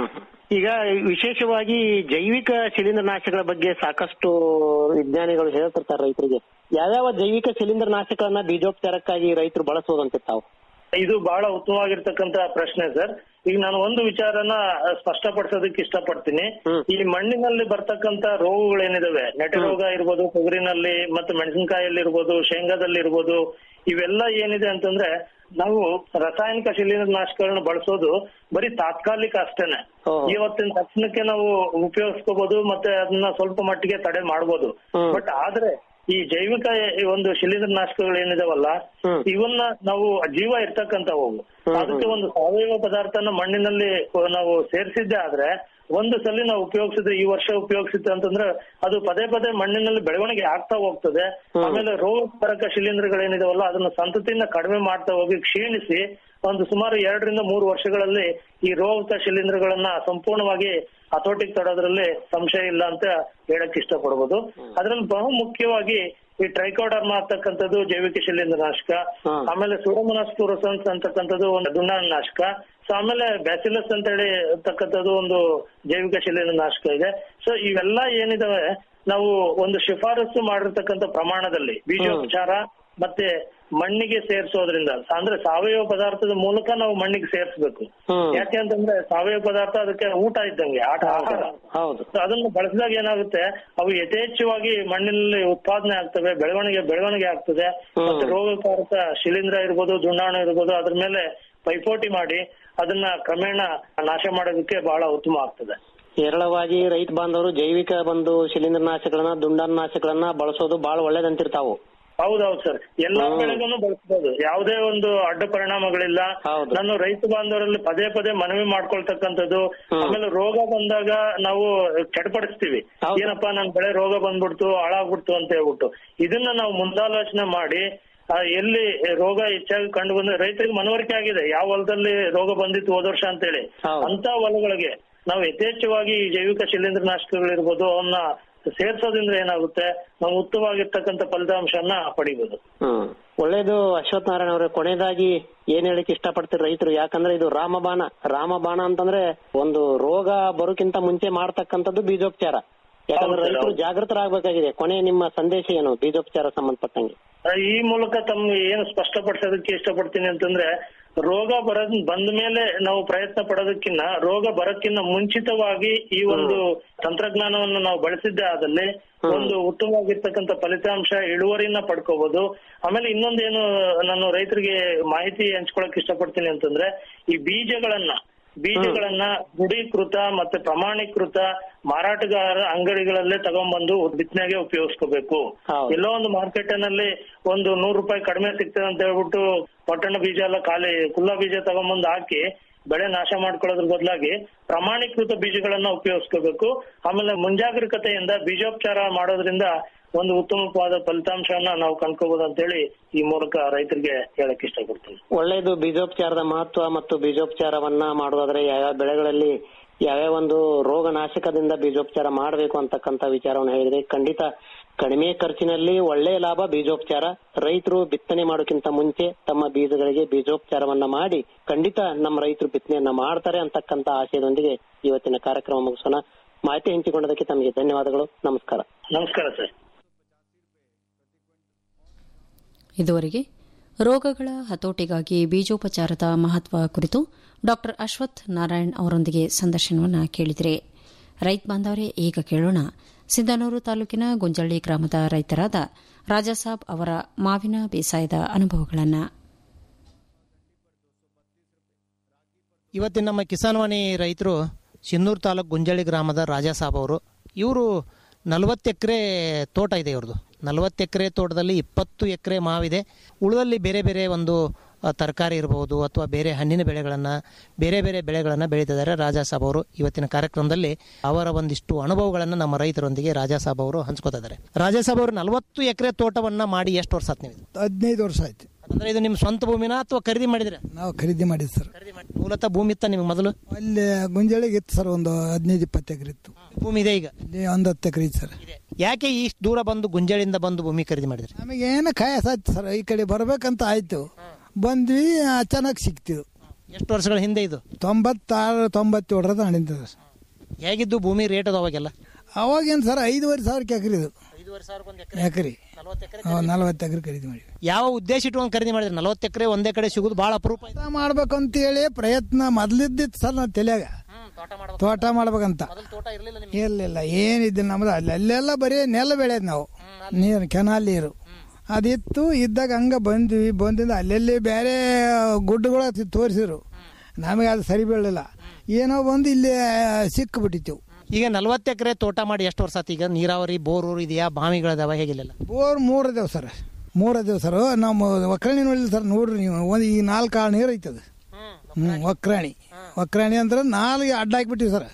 ಈಗ ವಿಶೇಷವಾಗಿ ಜೈವಿಕ ಶಿಲೀಂಧ್ರನಾಶಕಗಳ ಬಗ್ಗೆ ಸಾಕಷ್ಟು ವಿಜ್ಞಾನಿಗಳು ಹೇಳ್ತಿರ್ತಾರೆ ರೈತರಿಗೆ ಯಾವ್ಯಾವ ಜೈವಿಕ ಶಿಲೀಂಧ್ರನಾಶಕಗಳನ್ನ ಬೀಜೋಪಚಾರಕ್ಕಾಗಿ ರೈತರು ಬಳಸೋದಂತೆ ತಾವು ಇದು ಬಹಳ ಉತ್ತಮವಾಗಿರ್ತಕ್ಕಂತ ಪ್ರಶ್ನೆ ಸರ್ ಈಗ ನಾನು ಒಂದು ವಿಚಾರನ ಸ್ಪಷ್ಟಪಡಿಸೋದಕ್ಕೆ ಇಷ್ಟಪಡ್ತೀನಿ ಈ ಮಣ್ಣಿನಲ್ಲಿ ಬರ್ತಕ್ಕಂತ ರೋಗಗಳೇನಿದಾವೆ ನೆಟೆ ರೋಗ ಇರ್ಬೋದು ತೊಗರಿನಲ್ಲಿ ಮತ್ತೆ ಮೆಣಸಿನಕಾಯಲ್ಲಿ ಇರ್ಬೋದು ಶೇಂಗಾದಲ್ಲಿ ಇರ್ಬೋದು ಇವೆಲ್ಲ ಏನಿದೆ ಅಂತಂದ್ರೆ ನಾವು ರಾಸಾಯನಿಕ ಶಿಲೀಂಧ್ರನಾಶಕಗಳನ್ನ ಬಳಸೋದು ಬರೀ ತಾತ್ಕಾಲಿಕ ಅಷ್ಟೇನೆ ಇವತ್ತಿನ ತಕ್ಷಣಕ್ಕೆ ನಾವು ಉಪಯೋಗಿಸ್ಕೋಬಹುದು ಮತ್ತೆ ಅದನ್ನ ಸ್ವಲ್ಪ ಮಟ್ಟಿಗೆ ತಡೆ ಮಾಡ್ಬೋದು ಬಟ್ ಆದ್ರೆ ಈ ಜೈವಿಕ ಈ ಒಂದು ಶಿಲೀಂಧ್ರನಾಶಕಗಳು ಏನಿದಾವಲ್ಲ ಇವನ್ನ ನಾವು ಜೀವ ಇರ್ತಕ್ಕಂಥವು ಅದಕ್ಕೆ ಒಂದು ಸಾವಯವ ಪದಾರ್ಥನ ಮಣ್ಣಿನಲ್ಲಿ ನಾವು ಸೇರಿಸಿದ್ದೆ ಆದ್ರೆ ಒಂದು ಸಲ ನಾವು ಉಪಯೋಗಿಸಿದ್ರೆ ಈ ವರ್ಷ ಉಪಯೋಗಿಸಿದ್ದೆ ಅಂತಂದ್ರೆ ಅದು ಪದೇ ಪದೇ ಮಣ್ಣಿನಲ್ಲಿ ಬೆಳವಣಿಗೆ ಆಗ್ತಾ ಹೋಗ್ತದೆ ಆಮೇಲೆ ರೋಗಕಾರಕ ಶಿಲೀಂಧ್ರಗಳೇನಿದಾವಲ್ಲ ಅದನ್ನ ಸಂತತಿನ ಕಡಿಮೆ ಮಾಡ್ತಾ ಹೋಗಿ ಕ್ಷೀಣಿಸಿ ಒಂದು ಸುಮಾರು ಎರಡರಿಂದ ಮೂರು ವರ್ಷಗಳಲ್ಲಿ ಈ ರೋಗಕ ಶಿಲೀಂಧ್ರಗಳನ್ನ ಸಂಪೂರ್ಣವಾಗಿ ಹತೋಟಿಗೆ ತಡೋದ್ರಲ್ಲಿ ಸಂಶಯ ಇಲ್ಲ ಅಂತ ಹೇಳಕ್ ಇಷ್ಟಪಡ್ಬೋದು ಅದ್ರಲ್ಲಿ ಬಹು ಮುಖ್ಯವಾಗಿ ಈ ಟ್ರೈಕೋಡರ್ಮ ಅಂತಕ್ಕಂಥದ್ದು ಜೈವಿಕ ಶಿಲೀಂಧ್ರನಾಶಕ ಆಮೇಲೆ ಸೂಡೋಮೋನಾಸ್ ಫ್ಲೋರೋಸನ್ಸ್ ಅಂತಕ್ಕಂಥದ್ದು ಒಂದು ದುಂಡಾಣನಾಶಕ ಸೊ ಆಮೇಲೆ ಬ್ಯಾಸಿಲಸ್ ಅಂತ ಹೇಳಿ ಅಂತಕ್ಕಂಥದ್ದು ಒಂದು ಜೈವಿಕ ಶಿಲೀಂಧ್ರನಾಶಕ ಇದೆ ಸೊ ಇವೆಲ್ಲ ಏನಿದಾವೆ ನಾವು ಒಂದು ಶಿಫಾರಸು ಮಾಡಿರ್ತಕ್ಕಂಥ ಪ್ರಮಾಣದಲ್ಲಿ ಬೀಜೋಪಚಾರ ಮತ್ತೆ ಮಣ್ಣಿಗೆ ಸೇರಿಸೋದ್ರಿಂದ ಅಂದ್ರೆ ಸಾವಯವ ಪದಾರ್ಥದ ಮೂಲಕ ನಾವು ಮಣ್ಣಿಗೆ ಸೇರಿಸಬೇಕು ಯಾಕೆ ಅಂತಂದ್ರೆ ಸಾವಯವ ಪದಾರ್ಥ ಅದಕ್ಕೆ ಊಟ ಇದ್ದಂಗೆ ಆಟ ಆಹಾರ ಹೌದು So ಅದನ್ನು ಬಳಸಿದಾಗ ಏನಾಗುತ್ತೆ ಅವು ಯಥೇಚ್ಛವಾಗಿ ಮಣ್ಣಿನಲ್ಲಿ ಉತ್ಪಾದನೆ ಆಗ್ತವೆ ಬೆಳವಣಿಗೆ ಬೆಳವಣಿಗೆ ಆಗ್ತದೆ ಮತ್ತೆ ರೋಗಕಾರಕ ಶಿಲೀಂಧ್ರ ಇರ್ಬೋದು ದುಂಡಾಣು ಇರ್ಬೋದು ಅದ್ರ ಮೇಲೆ ಪೈಪೋಟಿ ಮಾಡಿ ಅದನ್ನ ಕ್ರಮೇಣ ನಾಶ ಮಾಡೋದಕ್ಕೆ ಬಹಳ ಉತ್ತಮ ಆಗ್ತದೆ ಹೇರಳವಾಗಿ ರೈತ ಬಾಂಧವರು ಜೈವಿಕ ಬಂದು ಶಿಲೀಂಧ್ರನಾಶಕಗಳನ್ನ ದುಂಡಾಣನಾಶಕಗಳನ್ನ ಬಳಸೋದು ಬಹಳ ಒಳ್ಳೇದಂತಿರ್ತಾವು ಹೌದೌದು ಸರ್ ಎಲ್ಲಾ ಬೆಳೆಗೂ ಬಳಸಬಹುದು ಯಾವುದೇ ಒಂದು ಅಡ್ಡ ಪರಿಣಾಮಗಳಿಲ್ಲ ನಾನು ರೈತ ಬಾಂಧವರಲ್ಲಿ ಪದೇ ಪದೇ ಮನವಿ ಮಾಡ್ಕೊಳ್ತಕ್ಕಂಥದ್ದು ಆಮೇಲೆ ರೋಗ ಬಂದಾಗ ನಾವು ಚಡ್ಪಡಿಸ್ತೀವಿ ಏನಪ್ಪಾ ನನ್ ಬೆಳೆ ರೋಗ ಬಂದ್ಬಿಡ್ತು ಹಾಳಾಗ್ಬಿಡ್ತು ಅಂತ ಹೇಳ್ಬಿಟ್ಟು ಇದನ್ನ ನಾವು ಮುಂದಾಲೋಚನೆ ಮಾಡಿ ಆ, ಎಲ್ಲಿ ರೋಗ ಹೆಚ್ಚಾಗಿ ಕಂಡು ಬಂದ್ರೆ ರೈತರಿಗೆ ಮನವರಿಕೆ ಆಗಿದೆ ಯಾವ ಹೊಲದಲ್ಲಿ ರೋಗ ಬಂದಿತ್ತು ಹೋದ ವರ್ಷ ಅಂತೇಳಿ ಅಂತ ಹೊಲಗಳಿಗೆ ನಾವು ಯಥೇಚ್ಛವಾಗಿ ಈ ಜೈವಿಕ ಶಿಲೀಂಧ್ರನಾಶಕಗಳಿರ್ಬೋದು ಅವನ್ನ ಸೇರ್ಸೋದ್ರಿಂದ ಏನಾಗುತ್ತೆ ನಾವು ಉತ್ತಮವಾಗಿರ್ತಕ್ಕಂಥ ಫಲಿತಾಂಶನ ಪಡಿಬಹುದು ಹ್ಮ್ ಒಳ್ಳೇದು ಅಶ್ವಥ್ ನಾರಾಯಣ ಅವರೇ ಕೊನೆಯದಾಗಿ ಏನ್ ಹೇಳಿಕ್ ಇಷ್ಟಪಡ್ತೀರಿ ರೈತರು ಯಾಕಂದ್ರೆ ಇದು ರಾಮಬಾಣ ರಾಮಬಾಣ ಅಂತಂದ್ರೆ ಒಂದು ರೋಗ ಬರೋಕ್ಕಿಂತ ಮುಂಚೆ ಮಾಡ್ತಕ್ಕಂಥದ್ದು ಬೀಜೋಪಚಾರ ಯಾಕಂದ್ರೆ ಹೌದು, ರೈತರು ಹೌದು. ಜಾಗೃತರಾಗಬೇಕಾಗಿದೆ ಕೊನೆ ನಿಮ್ಮ ಸಂದೇಶ ಏನು ಬೀಜೋಪಚಾರ ಸಂಬಂಧಪಟ್ಟಂಗೆ ಆ, ಈ ಮೂಲಕ ತಮ್ಗೆ ಏನು ಸ್ಪಷ್ಟಪಡಿಸೋದಕ್ಕೆ ಇಷ್ಟಪಡ್ತೀನಿ ಅಂತಂದ್ರೆ ರೋಗ ಬರೋದ್ ಬಂದ ಮೇಲೆ ನಾವು ಪ್ರಯತ್ನ ಪಡೋದಕ್ಕಿಂತ ರೋಗ ಬರೋಕ್ಕಿಂತ ಮುಂಚಿತವಾಗಿ ಈ ಒಂದು ತಂತ್ರಜ್ಞಾನವನ್ನು ನಾವು ಬಳಸಿದ್ದೇ ಆದಲ್ಲಿ ಒಂದು ಉತ್ತಮವಾಗಿರ್ತಕ್ಕಂಥ ಫಲಿತಾಂಶ ಇಳುವರಿನ ಪಡ್ಕೋಬಹುದು ಆಮೇಲೆ ಇನ್ನೊಂದೇನು ನಾನು ರೈತರಿಗೆ ಮಾಹಿತಿ ಹಂಚ್ಕೊಳಕ್ ಇಷ್ಟಪಡ್ತೀನಿ ಅಂತಂದ್ರೆ ಈ ಬೀಜಗಳನ್ನ ಬೀಜಗಳನ್ನ ದೃಢೀಕೃತ ಮತ್ತೆ ಪ್ರಮಾಣೀಕೃತ ಮಾರಾಟಗಾರ ಅಂಗಡಿಗಳಲ್ಲೇ ತಗೊಂಡ್ಬಂದು ಬಿತ್ತನೆಗೆ ಉಪಯೋಗಿಸ್ಕೋಬೇಕು ಎಲ್ಲೋ ಒಂದು ಮಾರ್ಕೆಟ್ನಲ್ಲಿ ಒಂದು ನೂರು ರೂಪಾಯಿ ಕಡಿಮೆ ಸಿಗ್ತದೆ ಅಂತ ಹೇಳ್ಬಿಟ್ಟು ಪಟ್ಟಣ ಬೀಜ ಎಲ್ಲ ಖಾಲಿ ಕುಲ್ಲ ಬೀಜ ತಗೊಂಡ್ಬಂದು ಹಾಕಿ ಬೆಳೆ ನಾಶ ಮಾಡ್ಕೊಳ್ಳೋದ್ರ ಬದಲಾಗಿ ಪ್ರಮಾಣೀಕೃತ ಬೀಜಗಳನ್ನ ಉಪಯೋಗಿಸ್ಕೋಬೇಕು ಆಮೇಲೆ ಮುಂಜಾಗ್ರತೆಯಿಂದ ಬೀಜೋಪಚಾರ ಮಾಡೋದ್ರಿಂದ ಒಂದು ಉತ್ತಮವಾದ ಫಲಿತಾಂಶವನ್ನ ನಾವು ಕಂಡ್ಕೋಬಹುದು ಅಂತೇಳಿ ಈ ಮೂಲಕ ರೈತರಿಗೆ ಹೇಳಕ್ ಇಷ್ಟಪಡ್ತೀನಿ ಒಳ್ಳೇದು ಬೀಜೋಪಚಾರದ ಮಹತ್ವ ಮತ್ತು ಬೀಜೋಪಚಾರವನ್ನ ಮಾಡೋದಾದ್ರೆ ಯಾವ ಬೆಳೆಗಳಲ್ಲಿ ಯಾವ್ಯಾವ ಒಂದು ರೋಗ ನಾಶಕದಿಂದ ಬೀಜೋಪಚಾರ ಮಾಡಬೇಕು ಅಂತಕ್ಕಂತ ವಿಚಾರವನ್ನು ಹೇಳಿದ್ರೆ ಖಂಡಿತ ಕಡಿಮೆ ಖರ್ಚಿನಲ್ಲಿ ಒಳ್ಳೆಯ ಲಾಭ ಬೀಜೋಪಚಾರ ರೈತರು ಬಿತ್ತನೆ ಮಾಡೋಕ್ಕಿಂತ ಮುಂಚೆ ತಮ್ಮ ಬೀಜಗಳಿಗೆ ಬೀಜೋಪಚಾರವನ್ನ ಮಾಡಿ ಖಂಡಿತ ನಮ್ಮ ರೈತರು ಬಿತ್ತನೆಯನ್ನ ಮಾಡ್ತಾರೆ ಅಂತಕ್ಕಂತ ಆಶಯದೊಂದಿಗೆ ಇವತ್ತಿನ ಕಾರ್ಯಕ್ರಮ ಮುಗಿಸೋಣ ಮಾಹಿತಿ ಹಂಚಿಕೊಂಡದಕ್ಕೆ ತಮಗೆ ಧನ್ಯವಾದಗಳು ನಮಸ್ಕಾರ ನಮಸ್ಕಾರ ಸರ್ ಇದುವರೆಗೆ ರೋಗಗಳ ಹತೋಟಿಗಾಗಿ ಬೀಜೋಪಚಾರದ ಮಹತ್ವ ಕುರಿತು ಡಾ ಅಶ್ವಥ್ ನಾರಾಯಣ್ ಅವರೊಂದಿಗೆ ಸಂದರ್ಶನವನ್ನು ಕೇಳಿದಿರಿ ರೈತ ಬಾಂಧವರೇ ಈಗ ಕೇಳೋಣ ಸಿಂಧನೂರು ತಾಲೂಕಿನ ಗುಂಜಳ್ಳಿ ಗ್ರಾಮದ ರೈತರಾದ ರಾಜಾಸಾಬ್ ಅವರ ಮಾವಿನ ಬೇಸಾಯದ ಅನುಭವಗಳನ್ನು ಇವತ್ತಿನ ನಮ್ಮ ಕಿಸಾನ್ವಾಣಿ ರೈತರು ಸಿನ್ನೂರು ತಾಲೂಕು ಗುಂಜಳ್ಳಿ ಗ್ರಾಮದ ರಾಜಾ ಸಾಬ್ ಅವರು ಇವರು ನಲವತ್ತು ಎಕರೆ ತೋಟ ಇದೆ ಇವ್ರದ್ದು ನಲವತ್ತು ಎಕರೆ ತೋಟದಲ್ಲಿ ಇಪ್ಪತ್ತು ಎಕರೆ ಮಾವಿದೆ ಉಳಿದಲ್ಲಿ ಬೇರೆ ಬೇರೆ ಒಂದು ಆ, ತರಕಾರಿ ಇರಬಹುದು ಅಥವಾ ಬೇರೆ ಹಣ್ಣಿನ ಬೆಳೆಗಳನ್ನು ಬೇರೆ ಬೇರೆ ಬೆಳೆಗಳನ್ನು ಬೆಳೀತಿದ್ದಾರೆ ರಾಜಾ ಸಾಬ್ ಅವರು ಇವತ್ತಿನ ಕಾರ್ಯಕ್ರಮದಲ್ಲಿ ಅವರ ಒಂದಿಷ್ಟು ಅನುಭವಗಳನ್ನು ನಮ್ಮ ರೈತರೊಂದಿಗೆ ರಾಜಾ ಸಾಬ್ ಅವರು ಹಂಚ್ಕೋತಾ ಇದ್ದಾರೆ ರಾಜಾ ಸಾಬ್ ಅವರು ನಲವತ್ತು ಎಕರೆ ತೋಟವನ್ನ ಮಾಡಿ ಎಷ್ಟು ವರ್ಷ ಆತ್ ನೀವು ಹದಿನೈದು ವರ್ಷ ಆಯ್ತು ಅಂದ್ರೆ ಇದು ನಿಮ್ಮ ಸ್ವಂತ ಭೂಮಿನ ಅಥವಾ ಖರೀದಿ ಮಾಡಿದ್ರೆ ನಾವು ಖರೀದಿ ಮಾಡಿದ್ದು ಸರ್ ಮೂಲತಃ ಭೂಮಿ ಇತ್ತ ನಿಮ್ಗೆ ಮೊದಲು ಅಲ್ಲಿ ಗುಂಜಳಿಗೆ ಇತ್ತು ಸರ್ ಒಂದು ಹದಿನೈದು ಇಪ್ಪತ್ತು ಎಕರೆ ಇತ್ತು ಭೂಮಿ ಇದೆ ಈಗ ಇಲ್ಲಿ ಒಂದು ಹತ್ತು ಎಕರೆ ಇತ್ತು ಸರ್ ಯಾಕೆ ಇಷ್ಟು ದೂರ ಬಂದು ಗುಂಜಳಿಂದ ಬಂದು ಭೂಮಿ ಖರೀದಿ ಮಾಡಿದ್ರಿ ನಮಗೆ ಏನು ಕಾಯಸಾಯ್ತು ಸರ್ ಈ ಕಡೆ ಬರ್ಬೇಕಂತ ಆಯ್ತು ಬಂದ್ವಿ ಚೆನ್ನಾಗಿ ಸಿಕ್ತಿದ್ದು ಎಷ್ಟು ವರ್ಷಗಳ ಹಿಂದೆ ಇದು ತೊಂಬತ್ತಾರು ತೊಂಬತ್ತೇಳರದ ಹಣಿಂತದ ಹೇಗಿದ್ದು ಭೂಮಿ ರೇಟ್ ಅದು ಅವಾಗೆಲ್ಲ ಅವಾಗೇನು ಸರ್ ಐದುವರೆ ಸಾವಿರಕ್ಕೆ ಎಕರೆ ಇದು ಎಕರೆ ನಲವತ್ತು ಎಕರೆ ಖರೀದಿ ಮಾಡಿ ಯಾವ ಉದ್ದೇಶ ಇಟ್ಕೊಂಡು ಖರೀದಿ ಮಾಡಿದ್ರಿ ನಲವತ್ತು ಎಕರೆ ಒಂದೇ ಕಡೆ ಸಿಗುದು ಬಹಳ ಅಪರೂಪ ಇದೆ. ಮಾಡ್ಬೇಕು ಅಂತ ಹೇಳಿ ಪ್ರಯತ್ನ ಮೊದ್ಲಿದ್ದಿತ್ತು ಸರ್ ನನ್ನ ತಲೆಯಾಗ ತೋಟ ಮಾಡ್ಬೇಕಂತ ಇರ್ಲಿಲ್ಲ ಏನಿದ್ದಿಲ್ಲ ನಮ್ದು ಅಲ್ಲಿ ಅಲ್ಲೆಲ್ಲ ಬರೀ ನೆಲ ಬೆಳೆಯೋದು ನಾವು ನೀರು ಕೆನಾಲ್ ನೀರು ಅದಿತ್ತು ಇದ್ದಾಗ ಹಂಗ ಬಂದ್ವಿ ಬಂದಿಂದ ಅಲ್ಲೆಲ್ಲಿ ಬೇರೆ ಗುಡ್ಡಗಳು ತೋರಿಸಿರು ನಮಗೆ ಅದು ಸರಿ ಬೀಳಲಿಲ್ಲ ಏನೋ ಬಂದು ಇಲ್ಲಿ ಸಿಕ್ಕಿಬಿಟ್ಟಿತ್ತು ಈಗ ನಲವತ್ತು ಎಕರೆ ತೋಟ ಮಾಡಿ ಎಷ್ಟು ವರ್ಷ ಆತು ಈಗ ನೀರಾವರಿ ಬೋರ್ ಇದೆಯಾ ಬಾವಿಗಳದಾವ ಹೇಗಿಲ್ಲ ಬೋರ್ ಮೂರು ಅದೇವ್ ಸರ್ ಮೂರು ಅದೇವ್ ಸರ್ ನಮ್ಮ ಒಕ್ಕರಣಿ ನೋಡಿಲ್ಲ ಸರ್ ನೋಡ್ರಿ ನೀವು ಒಂದು ಈ ನಾಲ್ಕು ಆಳು ನೀರು ಐತದ ಹ್ಞೂ ಒಕ್ರಾಣಿ ಒಕ್ರಾಣಿ ಅಂದ್ರೆ ನಾಲ್ಕು ಅಡ್ಡ ಹಾಕ್ಬಿಟ್ಟಿವಿ ಸರ್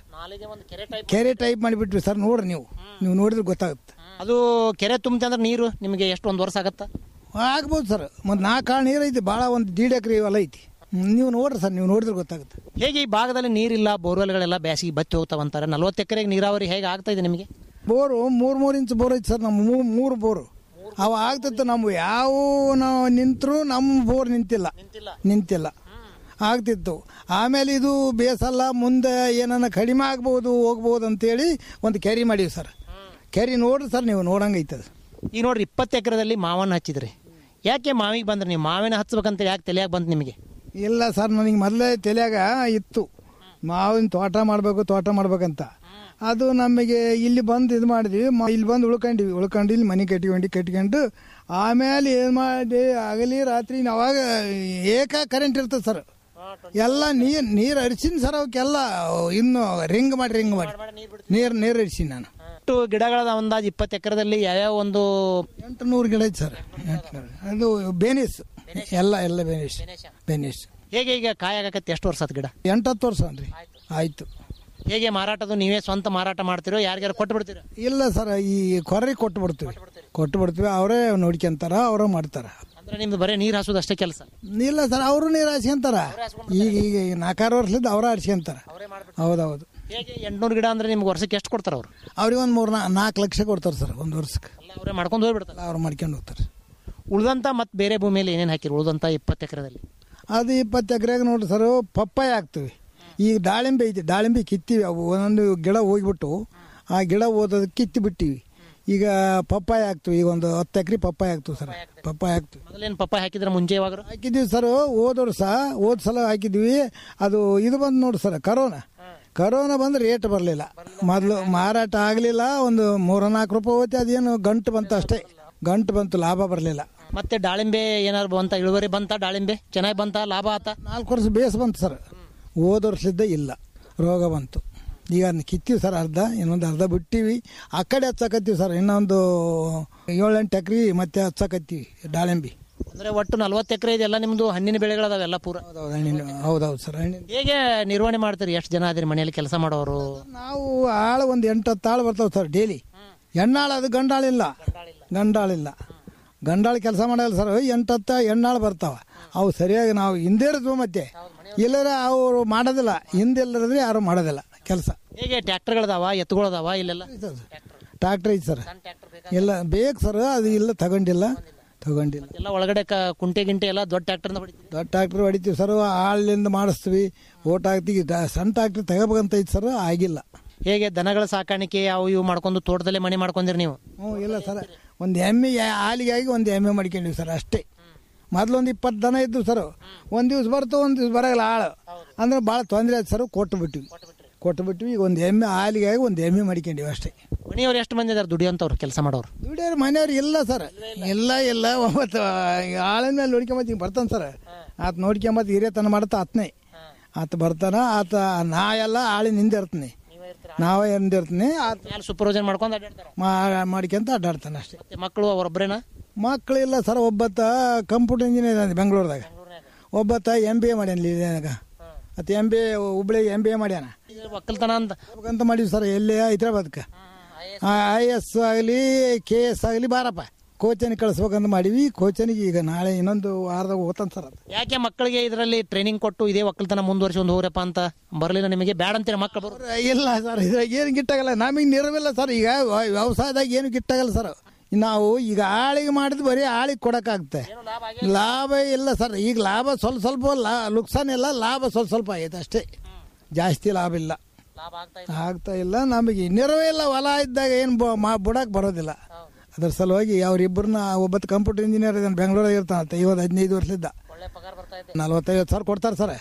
ಕೆರೆ ಟೈಪ್ ಮಾಡಿಬಿಟ್ವಿ ಸರ್ ನೋಡ್ರಿ ನೀವು ನೀವು ನೋಡಿದ್ರೆ ಗೊತ್ತಾಗುತ್ತೆ ಅದು ಕೆರೆ ತುಂಬತೆ ಅಂದ್ರೆ ನೀರು ನಿಮಗೆ ಎಷ್ಟು ಒಂದು ವರ್ಷ ಆಗತ್ತಾ ಆಗ್ಬೋದು ಸರ್ ಮತ್ತು ನಾಲ್ಕು ಆಳು ನೀರು ಐತಿ ಭಾಳ ಒಂದು ದೀಡ್ ಎಕರೆ ಹೊಲ ಐತಿ ಹ್ಮ್, ನೀವು ನೋಡ್ರಿ ಸರ್ ನೀವು ನೋಡಿದ್ರೆ ಗೊತ್ತಾಗುತ್ತೆ ಹೇಗೆ ಈ ಭಾಗದಲ್ಲಿ ನೀರಿಲ್ಲ ಬೋರ್ವೆಲ್ಗಳೆಲ್ಲ ಬೇಸಿಗೆ ಬತ್ತಿ ಹೋಗ್ತಾವಂತಾರೆ ನಲವತ್ತು ಎಕರೆಗೆ ನೀರಾವರಿ ಹೇಗೆ ಆಗ್ತಾ ಇದೆ ನಿಮಗೆ ಬೋರು ಮೂರು ಮೂರು ಇಂಚ್ ಬೋರ್ ಐತಿ ಸರ್ ನಮ್ಮ ಮೂ- ಮೂರು ಬೋರು ಅವು ಆಗ್ತಿತ್ತು ನಮ್ಮ ಯಾವ ನಾವು ನಿಂತರೂ ನಮ್ಮ ಬೋರ್ ನಿಂತಿಲ್ಲ ನಿಂತಿಲ್ಲ ಆಗ್ತಿತ್ತು ಆಮೇಲೆ ಇದು ಬೇಸಲ್ಲ ಮುಂದೆ ಏನನ್ನ ಕಡಿಮೆ ಆಗ್ಬೋದು ಹೋಗ್ಬೋದು ಅಂತೇಳಿ ಒಂದು ಕೆರಿ ಮಾಡೀವಿ ಸರ್ ಕೆರಿ ನೋಡ್ರಿ ಸರ್ ನೀವು ನೋಡಂಗೈತದ ಈಗ ನೋಡ್ರಿ ಇಪ್ಪತ್ತು ಎಕರೆದಲ್ಲಿ ಮಾವನ್ನ ಹಚ್ಚಿದ್ರಿ ಯಾಕೆ ಮಾವಿಗೆ ಬಂದ್ರಿ ನೀವು ಮಾವಿನ ಹಚ್ಬೇಕಂತ ಯಾಕೆ ತಲೆಯಾಗ ಬಂತು ನಿಮಗೆ ಇಲ್ಲ ಸರ್ ನನಗೆ ಮೊದಲೇ ತಲೆಯಾಗ ಇತ್ತು ಮಾವಿನ ತೋಟ ಮಾಡಬೇಕು ತೋಟ ಮಾಡ್ಬೇಕಂತ ಅದು ನಮಗೆ ಇಲ್ಲಿ ಬಂದು ಇದು ಮಾಡಿದ್ವಿ ಮ- ಇಲ್ಲಿ ಬಂದು ಉಳ್ಕೊಂಡಿವಿ ಉಳ್ಕೊಂಡು ಇಲ್ಲಿ ಮನೆ ಕಟ್ಕೊಂಡು ಕಟ್ಕೊಂಡು ಆಮೇಲೆ ಏನು ಮಾಡಿ ಆಗಲಿ ರಾತ್ರಿ ಅವಾಗ ಏಕ ಕರೆಂಟ್ ಇರ್ತದೆ ಸರ್ ಎಲ್ಲ ನೀರು ನೀರು ಹರಿಸಿನ ಸರ್ ಅವಕ್ಕೆಲ್ಲ ಇನ್ನು ರಿಂಗ್ ಮಾಡಿ ರಿಂಗ್ ಮಾಡಿ ನೀರು ನೀರು ಹರಿಸಿನಿ ನಾನು ಎಷ್ಟು ಗಿಡಗಳದ ಅಂದಾಜು ಇಪ್ಪತ್ತು ಎಕರೆದಲ್ಲಿ ಯಾವ್ಯಾವ ಒಂದು ಎಂಟು ನೂರು ಗಿಡ ಐತೆ ಸರ್ ಎಂಟುನೂರು ಅದು ಬೇನಿಸ್ ಎಲ್ಲ ಎಲ್ಲ ಬೇನಿಸ್ ಬೇನಿಸ್ ಹೇಗೆ ಈಗ ಕಾಯಾಗತ್ತೆ ಎಷ್ಟು ವರ್ಷ ಆತ್ ಗಿಡ ಎಂಟು ಹತ್ತು ವರ್ಷ ಅನ್ರಿ ಆಯ್ತು ಹೇಗೆ ಮಾರಾಟದು ನೀವೇ ಸ್ವಂತ ಮಾರಾಟ ಮಾಡ್ತಿರೋ ಯಾರಿಗಾರು ಕೊಟ್ಟು ಬಿಡ್ತೀರೋ ಇಲ್ಲ ಸರ್ ಈ ಕೊರ್ರಿ ಕೊಟ್ಟು ಬಿಡ್ತೀವಿ ಕೊಟ್ಟು ಬಿಡ್ತೀವಿ ಅವರೇ ನೋಡ್ಕೊಂತಾರ ಅವರೇ ಮಾಡ್ತಾರ ಅಂದ್ರೆ ನಿಮ್ದು ಬರೀ ನೀರು ಹಾಸೋದು ಅಷ್ಟೇ ಕೆಲಸ ಇಲ್ಲ ಸರ್ ಅವರು ನೀರು ಹಾಸ್ಕೊಂತಾರ ಈಗ ಈಗ ಈ ನಾಲ್ಕಾರು ವರ್ಷದಿಂದ ಅವರ ಹಾಸ್ಕೊಂತಾರ ಹೌದೌದು ಹೇಗೆ ಎಂಟ್ನೂರು ಗಿಡ ಅಂದ್ರೆ ನಿಮ್ಗೆ ವರ್ಷಕ್ಕೆ ಎಷ್ಟು ಕೊಡ್ತಾರೆ ಅವರು ಅವ್ರಿಗೆ ಒಂದು ಮೂರು ನಾಲ್ಕು ಲಕ್ಷ ಕೊಡ್ತಾರೆ ಸರ್ ಒಂದು ವರ್ಷಕ್ಕೆ ಅವರೇ ಮಾಡ್ಕೊಂಡು ಹೋಗ್ಬಿಡ್ತಾರೆ ಅವ್ರು ಮಾಡ್ಕೊಂಡು ಹೋಗ್ತಾರೆ ಉಳ್ದಂತ ಮತ್ತೆ ಬೇರೆ ಭೂಮಿಯಲ್ಲಿ ಏನೇನು ಹಾಕಿರಿ ಉಳ್ದಂತ ಇಪ್ಪತ್ತು ಎಕರೆದಲ್ಲಿ ಅದು ಇಪ್ಪತ್ತು ಎಕರೆಗೆ ನೋಡ್ರಿ ಸರ್ ಪಪ್ಪಾಯ ಹಾಕ್ತೀವಿ ಈಗ ದಾಳಿಂಬೆ ಐತಿ ದಾಳಿಂಬೆ ಕಿತ್ತೀವಿ ಅವು ಒಂದೊಂದು ಗಿಡ ಹೋಗ್ಬಿಟ್ಟು ಆ ಗಿಡ ಓದೋದಕ್ಕೆ ಕಿತ್ತು ಬಿಟ್ಟಿವಿ ಈಗ ಪಪ್ಪಾಯ ಹಾಕ್ತೀವಿ ಈಗ ಒಂದು ಹತ್ತು ಎಕರೆ ಪಪ್ಪಾಯ ಹಾಕ್ತೀವಿ ಸರ್ ಪಪ್ಪಾಯ ಹಾಕ್ತೀವಿ ಮೊದಲೇನು ಪಪ್ಪ ಹಾಕಿದ್ರೆ ಮುಂಚೆ ಯಾವಾಗ ಹಾಕಿದ್ವಿ ಸರ್ ಹೋದ ವರ್ಷ ಹೋದ ಸಲ ಹಾಕಿದ್ವಿ ಅದು ಇದು ಬಂದು ನೋಡಿ ಸರ್ ಕರೋನಾ ಕರೋನಾ ಬಂದ್ರೆ ರೇಟ್ ಬರಲಿಲ್ಲ ಮೊದಲು ಮಾರಾಟ ಆಗಲಿಲ್ಲ ಒಂದು ಮೂರ ನಾಲ್ಕು ರೂಪಾಯಿ ಹೋಯ್ತು ಅದೇನು ಗಂಟು ಬಂತು ಅಷ್ಟೇ ಗಂಟು ಬಂತು ಲಾಭ ಬರಲಿಲ್ಲ ಮತ್ತೆ ದಾಳಿಂಬೆ ಏನಾದ್ರು ಬಂತ ಇಳುವರಿ ಬಂತ ದಾಳಿಂಬೆ ಚೆನ್ನಾಗಿ ಬಂತ ಲಾಭ ಆತ ನಾಲ್ಕು ವರ್ಷ ಬೇಸ್ ಬಂತು ಸರ್ ಹೋದ ವರ್ಷದ ಇಲ್ಲ ರೋಗ ಬಂತು ಈಗ ಅದನ್ನ ಕಿತ್ತೀವಿ ಸರ್ ಅರ್ಧ ಇನ್ನೊಂದು ಅರ್ಧ ಬಿಟ್ಟಿವಿ ಆ ಕಡೆ ಹಚ್ಚಕತ್ತೀವಿ ಸರ್ ಇನ್ನೊಂದು ಏಳೆಂಟು ಎಕರೆ ಮತ್ತೆ ಹಚ್ಚಕತ್ತೀವಿ ದಾಳಿಂಬಿ ಅಂದ್ರೆ ಒಟ್ಟು ನಲ್ವತ್ತು ಎಕರೆ ಇದೆಲ್ಲ ನಿಮ್ದು ಹಣ್ಣಿನ ಬೆಳೆಗಳದಾವೆಲ್ಲ ಪೂರ ಹೌದೌದು ಹಣ್ಣಿನ ಹೌದೌದು ಸರ್ ಹಣ್ಣಿನ ಹೇಗೆ ನಿರ್ವಹಣೆ ಮಾಡ್ತೀರಿ ಎಷ್ಟು ಜನ ಅದಿರಿ ಮನೆಯಲ್ಲಿ ಕೆಲಸ ಮಾಡೋರು ನಾವು ಆಳು ಒಂದು ಎಂಟು ಹತ್ತು ಆಳು ಬರ್ತಾವೆ ಸರ್ ಡೈಲಿ ಹೆಣ್ಣಾಳು ಅದು ಗಂಡಾಳಿಲ್ಲ ಗಂಡಾಳಿಲ್ಲ ಗಂಡಾಳು ಕೆಲಸ ಮಾಡಲ್ಲ ಸರ್ ಎಂಟು ಹತ್ತು ಹೆಣ್ಣಾಳು ಬರ್ತಾವ ಅವು ಸರಿಯಾಗಿ ನಾವು ಹಿಂದೆ ಇರ್ತವೆ ಮತ್ತೆ ಇಲ್ಲರ ಅವರು ಮಾಡೋದಿಲ್ಲ ಹಿಂದೆ ಇಲ್ಲದ್ರೆ ಯಾರು ಮಾಡೋದಿಲ್ಲ ಕೆಲಸ ಹೇಗೆ ಟ್ರ್ಯಾಕ್ಟರ್ಗಳದಾವ ಎತ್ತುಗಳದಾವ ಇಲ್ಲೆಲ್ಲ ಟ್ರಾಕ್ಟರ್ ಐತಿ ಸರ್ ಎಲ್ಲ ಬೇಕು ಸರ್ ಅದು ಇಲ್ಲ ತಗೊಂಡಿಲ್ಲ ತಗೊಂಡಿಲ್ಲ ಎಲ್ಲ ಒಳಗಡೆ ಕ ಕುಂಟೆ ಗಿಂಟೆ ಎಲ್ಲ ದೊಡ್ಡ ಟ್ರ್ಯಾಕ್ಟರ್ನ ಹೊಡಿತೀವಿ ದೊಡ್ಡ ಟ್ರಾಕ್ಟರ್ ಹೊಡಿತೀವಿ ಸರ್ ಆಳಿಂದ ಮಾಡಿಸ್ತೀವಿ ಓಟ್ ಹಾಕ್ತೀವಿ ಡ- ಸಣ್ಣ ಟ್ರಾಕ್ಟರ್ ತಗೋಬೇಕಂತ ಐತಿ ಸರ್ ಆಗಿಲ್ಲ ಹೇಗೆ ದನಗಳ ಸಾಕಾಣಿಕೆ ಅವು ಇವು ಮಾಡ್ಕೊಂಡು ತೋಟದಲ್ಲೇ ಮನೆ ಮಾಡ್ಕೊಂಡಿರಿ ನೀವು ಹ್ಞೂ ಇಲ್ಲ ಸರ್ ಒಂದು ಎಮ್ಮೆ ಯಾ- ಹಾಲಿಗಾಗಿ ಒಂದು ಎಮ್ಮೆ ಮಾಡ್ಕೊಂಡಿವಿ ಸರ್ ಅಷ್ಟೇ ಮೊದಲು ಒಂದು ಇಪ್ಪತ್ತು ದನ ಇದ್ದು ಸರ್ ಒಂದು ದಿವ್ಸ ಬರ್ತು ಒಂದು ದಿವ್ಸ ಬರೋಲ್ಲ ಆಳು ಅಂದ್ರೆ ಭಾಳ ತೊಂದರೆ ಆಯ್ತು ಸರ್ ಕೊಟ್ಟು ಬಿಟ್ವಿ ಕೊಟ್ಟು ಬಿಟ್ವಿ ಈಗ ಒಂದು ಎಮ್ಮೆ ಹಾಲಿಗಾಗಿ ಒಂದು ಎಮ್ಮೆ ಮಾಡ್ಕೊಂಡಿವಿ ಅಷ್ಟೇ ಮನೆಯವ್ರು ಎಷ್ಟು ಮಂದಿ ಇದಾರೆ ದುಡಿಯೋಂಥವ್ರು ಕೆಲಸ ಮಾಡೋರು ದುಡಿಯೋರು ಮನೆಯವ್ರು ಇಲ್ಲ ಸರ್ ಇಲ್ಲ ಇಲ್ಲ ಒಬ್ಬತ್ತು ಆಳಿನ ಮೇಲೆ ನೋಡ್ಕೊಂಬತ್ತು ಹಿಂಗೆ ಬರ್ತಾನೆ ಸರ್ ಆತ ನೋಡ್ಕೊಂಬತ್ತು ಹಿರಿಯತನ ಮಾಡ್ತಾ ಆತನೇ ಆತ ಬರ್ತಾನ ಆತ ನಾ ಎಲ್ಲ ಆಳಿನ ಹಿಂದೆ ಇರ್ತೀನಿ ನಾವೇ ಹಿಂದೆ ಇರ್ತೀನಿ ಆತ ಮೇಲೆ ಸೂಪರ್ವೈಸರ್ ಮಾಡ್ಕೊಂಡು ಅಡ್ಡಾಡ್ತಾರೆ ಮಾ- ಮಾಡ್ಕೊಂತ ಅಡ್ಡಾಡ್ತಾನೆ ಅಷ್ಟೇ ಮತ್ತೆ ಮಕ್ಕಳು ಅವರೊಬ್ಬರೇನ ಮಕ್ಕಳು ಇಲ್ಲ ಸರ್ ಒಬ್ಬತ್ತ ಕಂಪ್ಯೂಟರ್ ಇಂಜಿನಿಯರ್ ಅದ ಬೆಂಗಳೂರದಾಗ ಒಬ್ಬತ್ತ ಎಮ್ ಬಿ ಎ ಮಾಡ್ಯಾನ ಇಲ್ಲಿನಾಗ ಮತ್ತು ಎಮ್ ಬಿ ಎ ಹುಬ್ಳಿಗೆ ಎಮ್ ಬಿ ಎ ಮಾಡ್ಯಾನ ಒಕ್ಕಲ್ತನ ಅಂತ ಅಂತ ಮಾಡೀವಿ ಸರ್ ಎಲ್ಲಿ ಹೈದ್ರಾಬಾದ್ಕ ಐ ಎಸ್ ಆಗಲಿ ಕೆ ಎಸ್ ಆಗಲಿ ಬಾರಪ್ಪ ಕೋಚನಿಗೆ ಕಳಿಸ್ಬೇಕಂತ ಮಾಡೀವಿ ಕೋಚನಿಗೆ ಈಗ ನಾಳೆ ಇನ್ನೊಂದು ವಾರದಾಗ ಹೋಗ್ತಾನೆ ಸರ್ ಅದು ಯಾಕೆ ಮಕ್ಕಳಿಗೆ ಇದರಲ್ಲಿ ಟ್ರೈನಿಂಗ್ ಕೊಟ್ಟು ಇದೇ ಒಕ್ಕಲ್ತನ ಮುಂದುವರ್ಸ್ಕೊಂಡು ಹೋಗ್ರಪ್ಪ ಅಂತ ಬರಲಿಲ್ಲ ನಿಮಗೆ ಬ್ಯಾಡ ಅಂತೀರ ಮಕ್ಕಳು ಬರೋರು ಇಲ್ಲ ಸರ್ ಇದ್ರಾಗ ಏನು ಗಿಟ್ಟಾಗಲ್ಲ ನಮಗೆ ನೆರವಿಲ್ಲ ಸರ್ ಈಗ ವ್ಯ- ವ್ಯವಸಾಯದಾಗ ಏನು ಗಿಟ್ಟಾಗಲ್ಲ ಸರ್ ನಾವು ಈಗ ಆಳಿಗೆ ಮಾಡಿದ್ ಬರೀ ಆಳಿಗೆ ಕೊಡೋಕ್ಕಾಗುತ್ತೆ ಲಾಭ ಇಲ್ಲ ಸರ್ ಈಗ ಲಾಭ ಸ್ವಲ್ಪ ಸ್ವಲ್ಪ ಲಾ ನುಕ್ಸಾನ್ ಇಲ್ಲ ಲಾಭ ಸ್ವಲ್ಪ ಸ್ವಲ್ಪ ಆಗೈತೆ ಅಷ್ಟೇ ಜಾಸ್ತಿ ಲಾಭ ಇಲ್ಲ ಆಗ್ತಾ ಇಲ್ಲ ನಮಗೆ ನೆರವೇ ಇಲ್ಲ ಹೊಲ ಇದ್ದಾಗ ಏನು ಮಾ ಬುಡಕ್ಕೆ ಬರೋದಿಲ್ಲ ಅದ್ರ ಸಲುವಾಗಿ ಅವ್ರಿಬ್ಬರನ್ನ ಒಬ್ಬತ್ತು ಕಂಪ್ಯೂಟರ್ ಇಂಜಿನಿಯರ್ ಇದ್ದಾನೆ ಬೆಂಗಳೂರಾಗ ಇರ್ತಾನಂತೆ ಇವತ್ತು ಹದಿನೈದು ವರ್ಷದಿಂದ ನಲ್ವತ್ತೈವತ್ತು ಸಾವಿರ ಕೊಡ್ತಾರೆ ಸರ್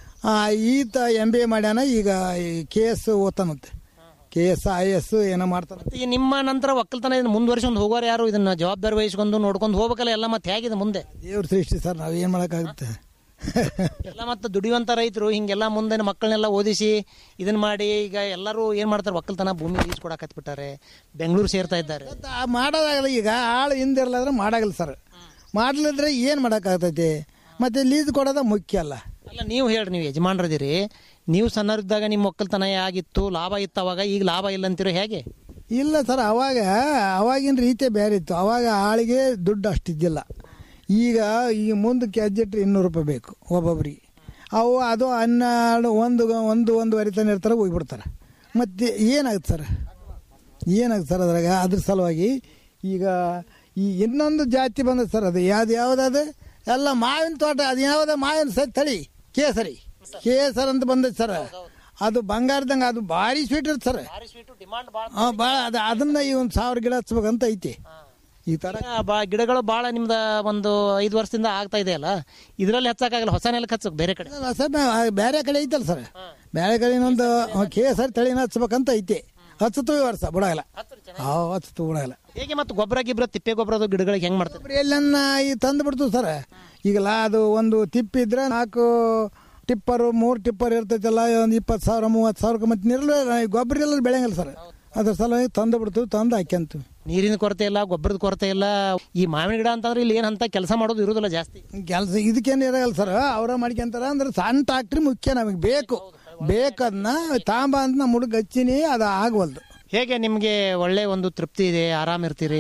ಈತ ಎಮ್ ಬಿ ಎ ಮಾಡ್ಯಾನ ಈಗ ಕೆ ಎಸ್ ಓದ್ತಾನಂತೆ ಕೆ ಎಸ್ ಐ ಎಸ್ ಏನೋ ಮಾಡ್ತಾನೆ ಈಗ ನಿಮ್ಮ ನಂತರ ಒಕ್ಕಲ್ತನ ಇದನ್ನ ಮುಂದುವರ್ಸ್ಕೊಂಡು ಹೋಗೋರು ಯಾರು ಇದನ್ನ ಜವಾಬ್ದಾರಿ ವಹಿಸ್ಕೊಂಡು ನೋಡ್ಕೊಂಡು ಹೋಗ್ಬೇಕಲ್ಲ ಎಲ್ಲ ಮತ್ತೆ ಹೇಗಿದೆ ಮುಂದೆ ದೇವ್ರ ಸೃಷ್ಟಿ ಸರ್ ನಾವು ಏನು ಮಾಡೋಕ್ಕಾಗುತ್ತೆ ಎಲ್ಲ ಮತ್ತೆ ದುಡಿಯುವಂತ ರೈತರು ಹಿಂಗೆಲ್ಲ ಮುಂದೆ ಮಕ್ಕಳನ್ನೆಲ್ಲ ಓದಿಸಿ ಇದನ್ನ ಮಾಡಿ ಈಗ ಎಲ್ಲರೂ ಏನ್ ಮಾಡ್ತಾರೆ ಒಕ್ಕಲ್ತನ ಭೂಮಿ ಲೀಸ್ ಕೊಡಕ್ ಬಿಟ್ಟಾರೆ ಬೆಂಗಳೂರು ಸೇರ್ತಾ ಇದ್ದಾರೆ ಆ ಮಾಡೋದಾಗಲ್ಲ ಈಗ ಆಳು ಹಿಂದಿರಲಾದ್ರೆ ಮಾಡಾಗಲ್ಲ ಸರ್ ಮಾಡ್ಲಿದ್ರೆ ಏನು ಮಾಡೋಕ್ಕಾಗ್ತೈತಿ ಮತ್ತೆ ಲೀಸ್ ಕೊಡೋದ ಮುಖ್ಯ ಅಲ್ಲ ಅಲ್ಲ ನೀವು ಹೇಳ್ರಿ ನೀವು ಯಜಮಾನ್ರದಿರಿ ನೀವು ಸಣ್ಣರಿದ್ದಾಗ ನಿಮ್ಮ ಒಕ್ಕಲ್ತನ ಆಗಿತ್ತು ಲಾಭ ಇತ್ತು ಅವಾಗ ಈಗ ಲಾಭ ಇಲ್ಲ ಅಂತೀರೋ ಹೇಗೆ ಇಲ್ಲ ಸರ್ ಅವಾಗ ಅವಾಗಿನ ರೀತಿ ಬೇರೆ ಇತ್ತು ಅವಾಗ ಆಳಿಗೆ ದುಡ್ಡು ಅಷ್ಟಿದ್ದಿಲ್ಲ ಈಗ ಈಗ ಮುಂದಕ್ಕೆ ಅಜ್ಜಿಟ್ರೆ ಇನ್ನೂರು ರೂಪಾಯಿ ಬೇಕು ಒಬ್ಬೊಬ್ರಿಗೆ ಅವು ಅದು ಹನ್ನೆರಡು ಒಂದು ಒಂದು ಒಂದೂವರೆ ತನ ಇರ್ತಾರೆ ಹೋಗ್ಬಿಡ್ತಾರೆ ಮತ್ತು ಏನಾಗುತ್ತೆ ಸರ್ ಏನಾಗುತ್ತೆ ಸರ್ ಅದ್ರಾಗ ಅದ್ರ ಸಲುವಾಗಿ ಈಗ ಈ ಇನ್ನೊಂದು ಜಾತಿ ಬಂದದ ಸರ್ ಅದು ಯಾವ್ದು ಯಾವ್ದದು ಎಲ್ಲ ಮಾವಿನ ತೋಟ ಅದು ಯಾವ್ದು ಮಾವಿನ ಸ ತಳಿ ಕೇಸರಿ ಕೇಸರ್ ಅಂತ ಬಂದೈತೆ ಸರ್ ಅದು ಬಂಗಾರದಂಗೆ ಅದು ಭಾರಿ ಸ್ವೀಟ್ ಇರುತ್ತೆ ಸರ್ ಹಾಂ ಭಾಳ ಅದು ಅದನ್ನ ಈ ಒಂದು ಸಾವಿರ ಗಿಡ ಹಚ್ಬೇಕಂತ ಐತಿ ಈ ಥರ ಬಾ ಗಿಡಗಳು ಭಾಳ ನಿಮ್ದ ಒಂದು ಐದು ವರ್ಷದಿಂದ ಆಗ್ತಾ ಇದೆ ಅಲ್ಲ ಇದರಲ್ಲಿ ಹಚ್ಚಕ್ಕಾಗಲ್ಲ ಹೊಸ ನೆಲಕ್ಕೆ ಹಚ್ಚಕ್ ಬೇರೆ ಕಡೆ ಹೊಸ ಬೇ- ಬೇರೆ ಕಡೆ ಐತಲ್ಲ ಸರ್ ಬೇರೆ ಕಡೆ ಇನ್ನೊಂದು ಕೇಸರಿ ತಳಿನ ಹಚ್ಬೇಕಂತ ಐತಿ ಹಚ್ಚತು ಈ ವರ್ಷ ಬಿಡಾಗಲ್ಲ ಹಾಂ ಹಚ್ಚತು ಬಿಡಾಗಲ್ಲ ಹೇಗೆ ಮತ್ತೆ ಗೊಬ್ಬರ ಗಿಬ್ಬರ ತಿಪ್ಪೆ ಗೊಬ್ಬರದ ಗಿಡಗಳಿಗೆ ಹೆಂಗ್ ಮಾಡ್ತಾರೆ ಒಬ್ರು ಎಲ್ಲನ್ನ ಈ ತಂದು ಬಿಡ್ತು ಸರ್ ಈಗಲ್ಲ ಅದು ಒಂದು ತಿಪ್ಪಿ ಇದ್ರೆ ನಾಲ್ಕು ಟಿಪ್ಪರು ಮೂರು ಟಿಪ್ಪರ್ ಇರ್ತೈತಲ್ಲ ಒಂದು ಇಪ್ಪತ್ತು ಸಾವಿರ ಮೂವತ್ತು ಸಾವಿರಕ್ಕೆ ಮತ್ತೆ ನಿರ್ಲ ಗೊಬ್ಬರ ಎಲ್ಲ ಬೆಳೆಯಂಗಿಲ್ಲ ಸರ್ ಅದ್ರ ಸಲುವಾಗಿ ತಂದು ಬಿಡ್ತು ತಂದು ಹಾಕ್ಯಂತು ನೀರಿನ ಕೊರತೆ ಇಲ್ಲ ಗೊಬ್ಬರದ ಕೊರತೆ ಇಲ್ಲ ಈ ಮಾವಿನ ಗಿಡ ಅಂತಂದ್ರೆ ಇಲ್ಲಿ ಏನಂತ ಕೆಲಸ ಮಾಡೋದು ಇರುದಿಲ್ಲ ಜಾಸ್ತಿ ಕೆಲಸ ಇದಕ್ಕೇನು ಇರಲ್ಲ ಸರ್ ಅವರ ಮಾಡ್ಕೊಂತಾರ ಅಂದ್ರೆ ಸಣ್ಣ ಟ್ರಾಕ್ಟ್ರಿ ಮುಖ್ಯ ನಮಗೆ ಬೇಕು ಬೇಕದನ್ನ ತಾಂಬ ಅಂತ ನಮ್ಮ ಹುಡುಗ ಹಚ್ಚಿನಿ ಅದು ಆಗವಲ್ದು ಹೇಗೆ ನಿಮ್ಗೆ ಒಳ್ಳೆ ಒಂದು ತೃಪ್ತಿ ಇದೆ ಆರಾಮ್ ಇರ್ತೀರಿ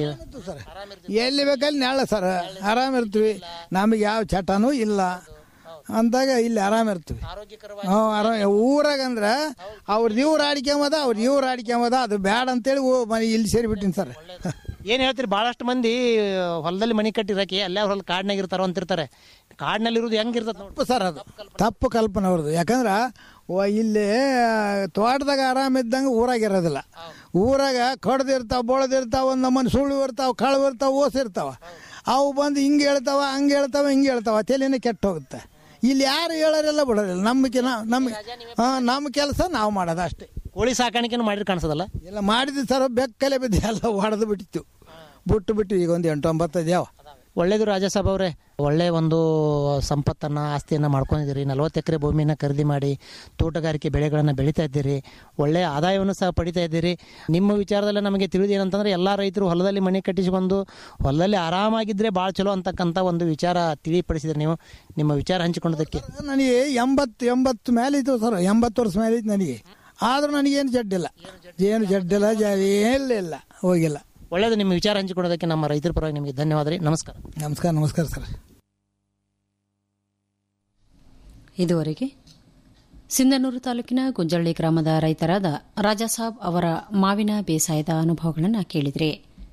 ಎಲ್ಲಿ ಬೇಕಲ್ಲಿ ನೆಳ ಸರ್ ಆರಾಮ್ ಇರ್ತೀವಿ ನಮಗೆ ಯಾವ ಚಟನೂ ಇಲ್ಲ ಅಂದಾಗ ಇಲ್ಲಿ ಆರಾಮ್ ಇರ್ತೀವಿ ಹ್ಞೂ ಆರಾಮ್ ಊರಾಗ ಅಂದ್ರೆ ಅವ್ರದ್ದು ಇವ್ರು ಆಡ್ಕೊಂಬದ ಅವ್ರು ಇವ್ರು ಆಡ್ಕೊಂಬದ ಅದು ಬ್ಯಾಡ ಅಂತೇಳಿ ಓ- ಮನೆ ಇಲ್ಲಿ ಸೇರಿಬಿಟ್ಟಿನಿ ಸರ್ ಏನ್ ಹೇಳ್ತೀರಿ ಬಹಳಷ್ಟು ಮಂದಿ ಹೊಲದಲ್ಲಿ ಮನಿ ಕಟ್ಟಿರಕ್ಕೆ ಅಲ್ಲೇ ಅವ್ರ ಹೊಲ ಕಾಡ್ನಾಗ ಇರ್ತಾರೋ ಅಂತಿರ್ತಾರೆ ಕಾಡ್ನಲ್ಲಿ ಇರೋದು ಹೆಂಗಿರ್ತದ ನೋಡಿ ತಪ್ಪು ಸರ್ ಅದು ತಪ್ಪು ಕಲ್ಪನೆ ಅವ್ರದ್ದು ಯಾಕಂದ್ರೆ ವ- ಇಲ್ಲಿ ತೋಟದಾಗ ಆರಾಮಿದ್ದಂಗೆ ಊರಾಗ ಇರೋದಿಲ್ಲ ಊರಾಗ ಕಡ್ದಿರ್ತಾವ ಬೋಳದಿರ್ತಾವ ಒಂದು ನಮ್ಮನೆ ಸುಳ್ಳು ಇರ್ತಾವ ಕಳು ಇರ್ತಾವ ಓಸ್ ಇರ್ತಾವ ಅವು ಬಂದು ಹಿಂಗೆ ಹೇಳ್ತಾವ ಹಂಗೆ ಹೇಳ್ತಾವ ಹಿಂಗೆ ಹೇಳ್ತಾವ ತಲೆನೇ ಕೆಟ್ಟ ಹೋಗುತ್ತೆ ಇಲ್ಲಿ ಯಾರು ಹೇಳೋರೆಲ್ಲ ಬಿಡೋದಿಲ್ಲ ನಮಗೆ ನಮ್ಗೆ ಹಾಂ ನಮ್ಮ ಕೆಲಸ ನಾವು ಮಾಡೋದು ಅಷ್ಟೇ ಕೋಳಿ ಸಾಕಾಣಿಕೆನು ಮಾಡಿರ್ ಕಾಣಿಸೋದಲ್ಲ ಎಲ್ಲ ಮಾಡಿದ್ವಿ ಸರ್ ಬೆಕ್ಕಲೆ ಬಿದ್ದು ಎಲ್ಲ ಹೊಡೆದು ಬಿಟ್ಟಿತ್ತು ಬಿಟ್ಟು ಬಿಟ್ಟು ಈಗ ಒಂದು ಎಂಟು ಒಂಬತ್ತು ಇದ್ಯಾವ ಒಳ್ಳೇದು ರಾಜಸಾಬ್ ಅವರೇ ಒಳ್ಳೆ ಒಂದು ಸಂಪತ್ತನ್ನ ಆಸ್ತಿಯನ್ನ ಮಾಡ್ಕೊಂಡಿದ್ದೀರಿ ನಲವತ್ತು ಎಕರೆ ಭೂಮಿನ ಖರೀದಿ ಮಾಡಿ ತೋಟಗಾರಿಕೆ ಬೆಳೆಗಳನ್ನ ಬೆಳೀತಾ ಇದ್ದೀರಿ ಒಳ್ಳೆ ಆದಾಯವನ್ನು ಸಹ ಪಡಿತಾ ಇದ್ದೀರಿ ನಿಮ್ಮ ವಿಚಾರದಲ್ಲಿ ನಮಗೆ ತಿಳಿದು ಏನಂತಂದ್ರೆ ಎಲ್ಲ ರೈತರು ಹೊಲದಲ್ಲಿ ಮನೆ ಕಟ್ಟಿಸಿಕೊಂಡು ಹೊಲದಲ್ಲಿ ಆರಾಮಾಗಿದ್ರೆ ಭಾಳ ಚಲೋ ಅಂತಕ್ಕಂಥ ಒಂದು ವಿಚಾರ ತಿಳಿಪಡಿಸಿದ್ರಿ ನೀವು ನಿಮ್ಮ ವಿಚಾರ ಹಂಚಿಕೊಂಡದಕ್ಕೆ ನನಗೆ ಎಂಬತ್ತು ಎಂಬತ್ತು ಮೇಲೆ ಇತ್ತು ಸರ್ ಎಂಬತ್ತು ವರ್ಷ ಮೇಲೆ ಇತ್ತು ನನಗೆ ಆದ್ರೂ ನನಗೇನು ಜಡ್ಡಿಲ್ಲ ಏನು ಜಡ್ಡಿಲ್ಲ ಜಾರಿ ಇಲ್ಲ ಇಲ್ಲ ಹೋಗಿಲ್ಲ ಒಳ್ಳೇದು ನಿಮ್ಮ ವಿಚಾರ ಹಂಚಿಕೊಳ್ಳೋದಕ್ಕೆ ನಮ್ಮ ರೈತರ ಪರವಾಗಿ ನಿಮಗೆ ಧನ್ಯವಾದ ರೀ ನಮಸ್ಕಾರ ನಮಸ್ಕಾರ ನಮಸ್ಕಾರ ಸರ್ ಇದುವರೆಗೆ ಸಿಂಧನೂರು ತಾಲೂಕಿನ ಗುಂಜಳ್ಳಿ ಗ್ರಾಮದ ರೈತರಾದ ರಾಜಾಸಾಬ್ ಅವರ ಮಾವಿನ ಬೇಸಾಯದ ಅನುಭವಗಳನ್ನು ಕೇಳಿದರೆ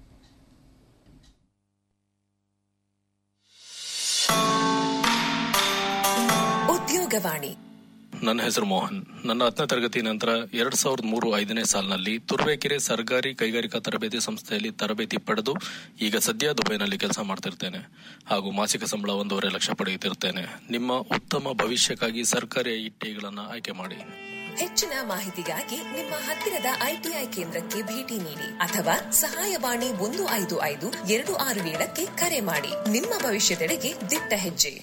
ಉದ್ಯೋಗವಾಣಿ ನನ್ನ ಹೆಸರು ಮೋಹನ್ ನನ್ನ ಹತ್ತನೇ ತರಗತಿ ನಂತರ ಎರಡ್ ಸಾವಿರದ ಮೂರು ಐದನೇ ಸಾಲಿನಲ್ಲಿ ತುರುವೇಕೆರೆ ಸರ್ಕಾರಿ ಕೈಗಾರಿಕಾ ತರಬೇತಿ ಸಂಸ್ಥೆಯಲ್ಲಿ ತರಬೇತಿ ಪಡೆದು ಈಗ ಸದ್ಯ ದುಬೈನಲ್ಲಿ ಕೆಲಸ ಮಾಡ್ತಿರ್ತೇನೆ ಹಾಗೂ ಮಾಸಿಕ ಸಂಬಳ ಒಂದೂವರೆ ಲಕ್ಷ ಪಡೆಯುತ್ತಿರ್ತೇನೆ ನಿಮ್ಮ ಉತ್ತಮ ಭವಿಷ್ಯಕ್ಕಾಗಿ ಸರ್ಕಾರಿ ಐಟಿಗಳನ್ನು ಆಯ್ಕೆ ಮಾಡಿ ಹೆಚ್ಚಿನ ಮಾಹಿತಿಗಾಗಿ ನಿಮ್ಮ ಹತ್ತಿರದ ಐಟಿಐ ಕೇಂದ್ರಕ್ಕೆ ಭೇಟಿ ನೀಡಿ ಅಥವಾ ಸಹಾಯವಾಣಿ ಒಂದು ಐದು ಐದು ಎರಡು ಆರು ಏಳಕ್ಕೆ ಕರೆ ಮಾಡಿ ನಿಮ್ಮ ಭವಿಷ್ಯದೆಡೆಗೆ ದಿಟ್ಟ ಹೆಜ್ಜೆ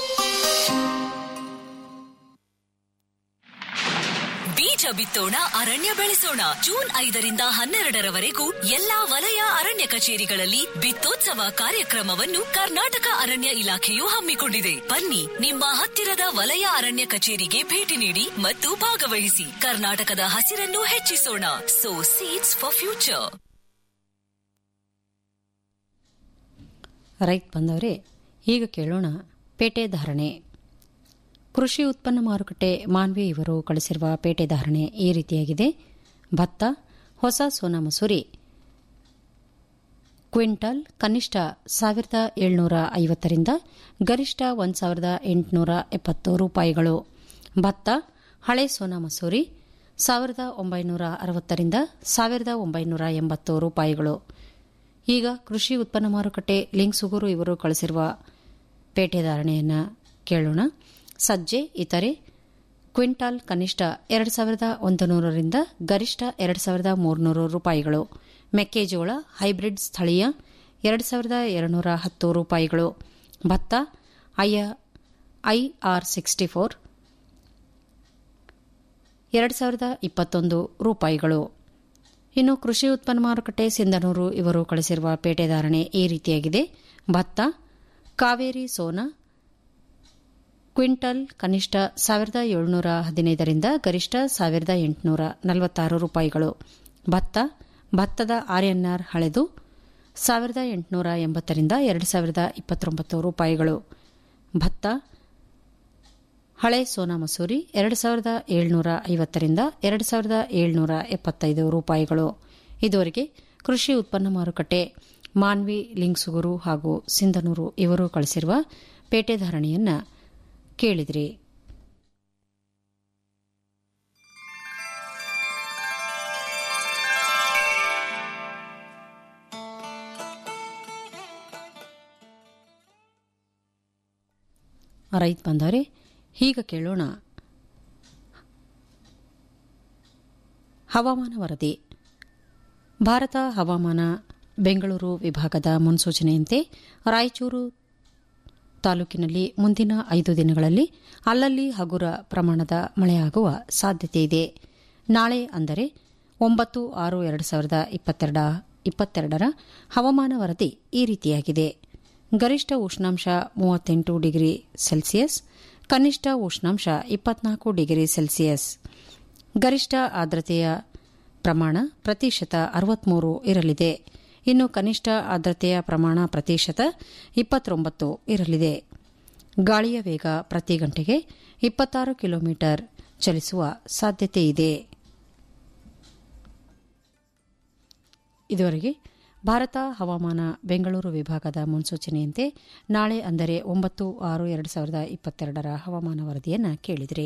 ಬೀಜ ಬಿತ್ತೋಣ ಅರಣ್ಯ ಬೆಳೆಸೋಣ ಜೂನ್ ಐದರಿಂದ ಹನ್ನೆರಡರವರೆಗೂ ಎಲ್ಲಾ ವಲಯ ಅರಣ್ಯ ಕಚೇರಿಗಳಲ್ಲಿ ಬಿತ್ತೋತ್ಸವ ಕಾರ್ಯಕ್ರಮವನ್ನು ಕರ್ನಾಟಕ ಅರಣ್ಯ ಇಲಾಖೆಯು ಹಮ್ಮಿಕೊಂಡಿದೆ ಬನ್ನಿ ನಿಮ್ಮ ಹತ್ತಿರದ ವಲಯ ಅರಣ್ಯ ಕಚೇರಿಗೆ ಭೇಟಿ ನೀಡಿ ಮತ್ತು ಭಾಗವಹಿಸಿ ಕರ್ನಾಟಕದ ಹಸಿರನ್ನು ಹೆಚ್ಚಿಸೋಣ ಸೊ ಸೀಡ್ಸ್ ಫಾರ್ ಫ್ಯೂಚರ್ ರೈತ ಬಂದವರೇ ಈಗ ಕೇಳೋಣ ಪೇಟೆ ಧಾರಣೆ ಕೃಷಿ ಉತ್ಪನ್ನ ಮಾರುಕಟ್ಟೆ ಮಾನ್ವಿ ಇವರು ಕಳಿಸಿರುವ ಪೇಟೆ ಧಾರಣೆ ಈ ರೀತಿಯಾಗಿದೆ ಭತ್ತ ಹೊಸ ಸೋನಾ ಮಸೂರಿ ಕ್ವಿಂಟಲ್ ಕನಿಷ್ಠ ಸಾವಿರದ ಏಳ್ನೂರ ಐವತ್ತರಿಂದ ಗರಿಷ್ಠ ಒಂದು ಸಾವಿರದ ಎಂಟುನೂರ ಎಪ್ಪತ್ತು ರೂಪಾಯಿಗಳು ಭತ್ತ ಹಳೆ ಸೋನಾ ಮಸೂರಿ ಸಾವಿರದ ಒಂಬೈನೂರ ಅರವತ್ತರಿಂದ ಸಾವಿರದ ಒಂಬೈನೂರ ಎಂಬತ್ತು ರೂಪಾಯಿಗಳು ಈಗ ಕೃಷಿ ಉತ್ಪನ್ನ ಮಾರುಕಟ್ಟೆ ಲಿಂಕ್ಸುಗೂರು ಇವರು ಕಳಿಸಿರುವ ಪೇಟೆ ಧಾರಣೆಯನ್ನು ಕೇಳೋಣ ಸಜ್ಜೆ ಇತರೆ ಕ್ವಿಂಟಾಲ್ ಕನಿಷ್ಠ ಎರಡು ಸಾವಿರದ ಒಂದು ನೂರರಿಂದ ಗರಿಷ್ಠ ಎರಡು ಸಾವಿರದ ಮೂರುನೂರು ರೂಪಾಯಿಗಳು ಮೆಕ್ಕೆಜೋಳ ಹೈಬ್ರಿಡ್ ಸ್ಥಳೀಯ ಎರಡು ಸಾವಿರದ ಎರಡುನೂರ ಹತ್ತು ರೂಪಾಯಿಗಳು ಭತ್ತ ಐಆರ್ ಸಿಕ್ಸ್ಟಿ ಫೋರ್ ಎರಡು ಸಾವಿರದ ಇಪ್ಪತ್ತೊಂದು ರೂಪಾಯಿಗಳು ಇನ್ನು ಕೃಷಿ ಉತ್ಪನ್ನ ಮಾರುಕಟ್ಟೆ ಸಿಂಧನೂರು ಇವರು ಕಳಿಸಿರುವ ಪೇಟೆ ಧಾರಣೆ ಈ ರೀತಿಯಾಗಿದೆ ಭತ್ತ ಕಾವೇರಿ ಸೋನಾ ಕ್ವಿಂಟಲ್ ಕನಿಷ್ಠ ಸಾವಿರದ ಏಳುನೂರ ಹದಿನೈದರಿಂದ ಗರಿಷ್ಠ ಸಾವಿರದ ಎಂಟುನೂರ ನಲವತ್ತಾರು ರೂಪಾಯಿಗಳು ಭತ್ತ ಭತ್ತದ ಆರ್ಎನ್ಆರ್ ಹಳೆದು ಸಾವಿರದ ಎಂಟುನೂರ ಎಂಬತ್ತರಿಂದ ಎರಡು ಸಾವಿರದ ಇಪ್ಪತ್ತೊಂಬತ್ತು ರೂಪಾಯಿಗಳು ಭತ್ತ ಹಳೆ ಸೋನಾ ಮಸೂರಿ ಎರಡು ಸಾವಿರದ ಏಳ್ನೂರ ಐವತ್ತರಿಂದ ಎರಡು ಸಾವಿರದ ಏಳ್ನೂರ ಎಪ್ಪತ್ತೈದು ರೂಪಾಯಿಗಳು ಇದುವರೆಗೆ ಕೃಷಿ ಉತ್ಪನ್ನ ಮಾರುಕಟ್ಟೆ ಮಾನ್ವಿ ಲಿಂಗ್ಸುಗುರು ಹಾಗೂ ಸಿಂಧನೂರು ಇವರು ಕಳಿಸಿರುವ ಪೇಟೆ ಧಾರಣೆಯನ್ನು ಕೇಳಿದ್ರಿ ರೈತ ಬಂದವರೇ ಈಗ ಕೇಳೋಣ ಹವಾಮಾನ ವರದಿ ಭಾರತ ಹವಾಮಾನ ಬೆಂಗಳೂರು ವಿಭಾಗದ ಮುನ್ಸೂಚನೆಯಂತೆ ರಾಯಚೂರು ತಾಲೂಕಿನಲ್ಲಿ ಮುಂದಿನ ಐದು ದಿನಗಳಲ್ಲಿ ಅಲ್ಲಲ್ಲಿ ಹಗುರ ಪ್ರಮಾಣದ ಮಳೆಯಾಗುವ ಸಾಧ್ಯತೆಯಿದೆ ನಾಳೆ ಅಂದರೆ ಒಂಬತ್ತು ಆರು ಎರಡು ಸಾವಿರದ ಇಪ್ಪತ್ತೆರಡರ ಹವಾಮಾನ ವರದಿ ಈ ರೀತಿಯಾಗಿದೆ ಗರಿಷ್ಠ ಉಷ್ಣಾಂಶ ಮೂವತ್ತೆಂಟು ಡಿಗ್ರಿ ಸೆಲ್ಸಿಯಸ್ ಕನಿಷ್ಠ ಉಷ್ಣಾಂಶ ಇಪ್ಪತ್ನಾಲ್ಕು ಡಿಗ್ರಿ ಸೆಲ್ಸಿಯಸ್ ಗರಿಷ್ಠ ಆರ್ದ್ರತೆಯ ಪ್ರಮಾಣ ಪ್ರತಿಶತ ಅರವತ್ಮೂರು ಇರಲಿದೆ ಇನ್ನು ಕನಿಷ್ಠ ಆರ್ದ್ರತೆಯ ಪ್ರಮಾಣ ಪ್ರತಿಶತ ಇಪ್ಪತ್ತೊಂಬತ್ತು ಇರಲಿದೆ ಗಾಳಿಯ ವೇಗ ಪ್ರತಿ ಗಂಟೆಗೆ ಇಪ್ಪತ್ತಾರು ಕಿಲೋಮೀಟರ್ ಚಲಿಸುವ ಸಾಧ್ಯತೆಯಿದೆ ಇದುವರೆಗೆ ಭಾರತ ಹವಾಮಾನ ಬೆಂಗಳೂರು ವಿಭಾಗದ ಮುನ್ಸೂಚನೆಯಂತೆ ನಾಳೆ ಅಂದರೆ ಒಂಬತ್ತು ಆರು ಎರಡು ಸಾವಿರದ ಇಪ್ಪತ್ತೆರಡರ ಹವಾಮಾನ ವರದಿಯನ್ನು ಕೇಳಿದಿರಿ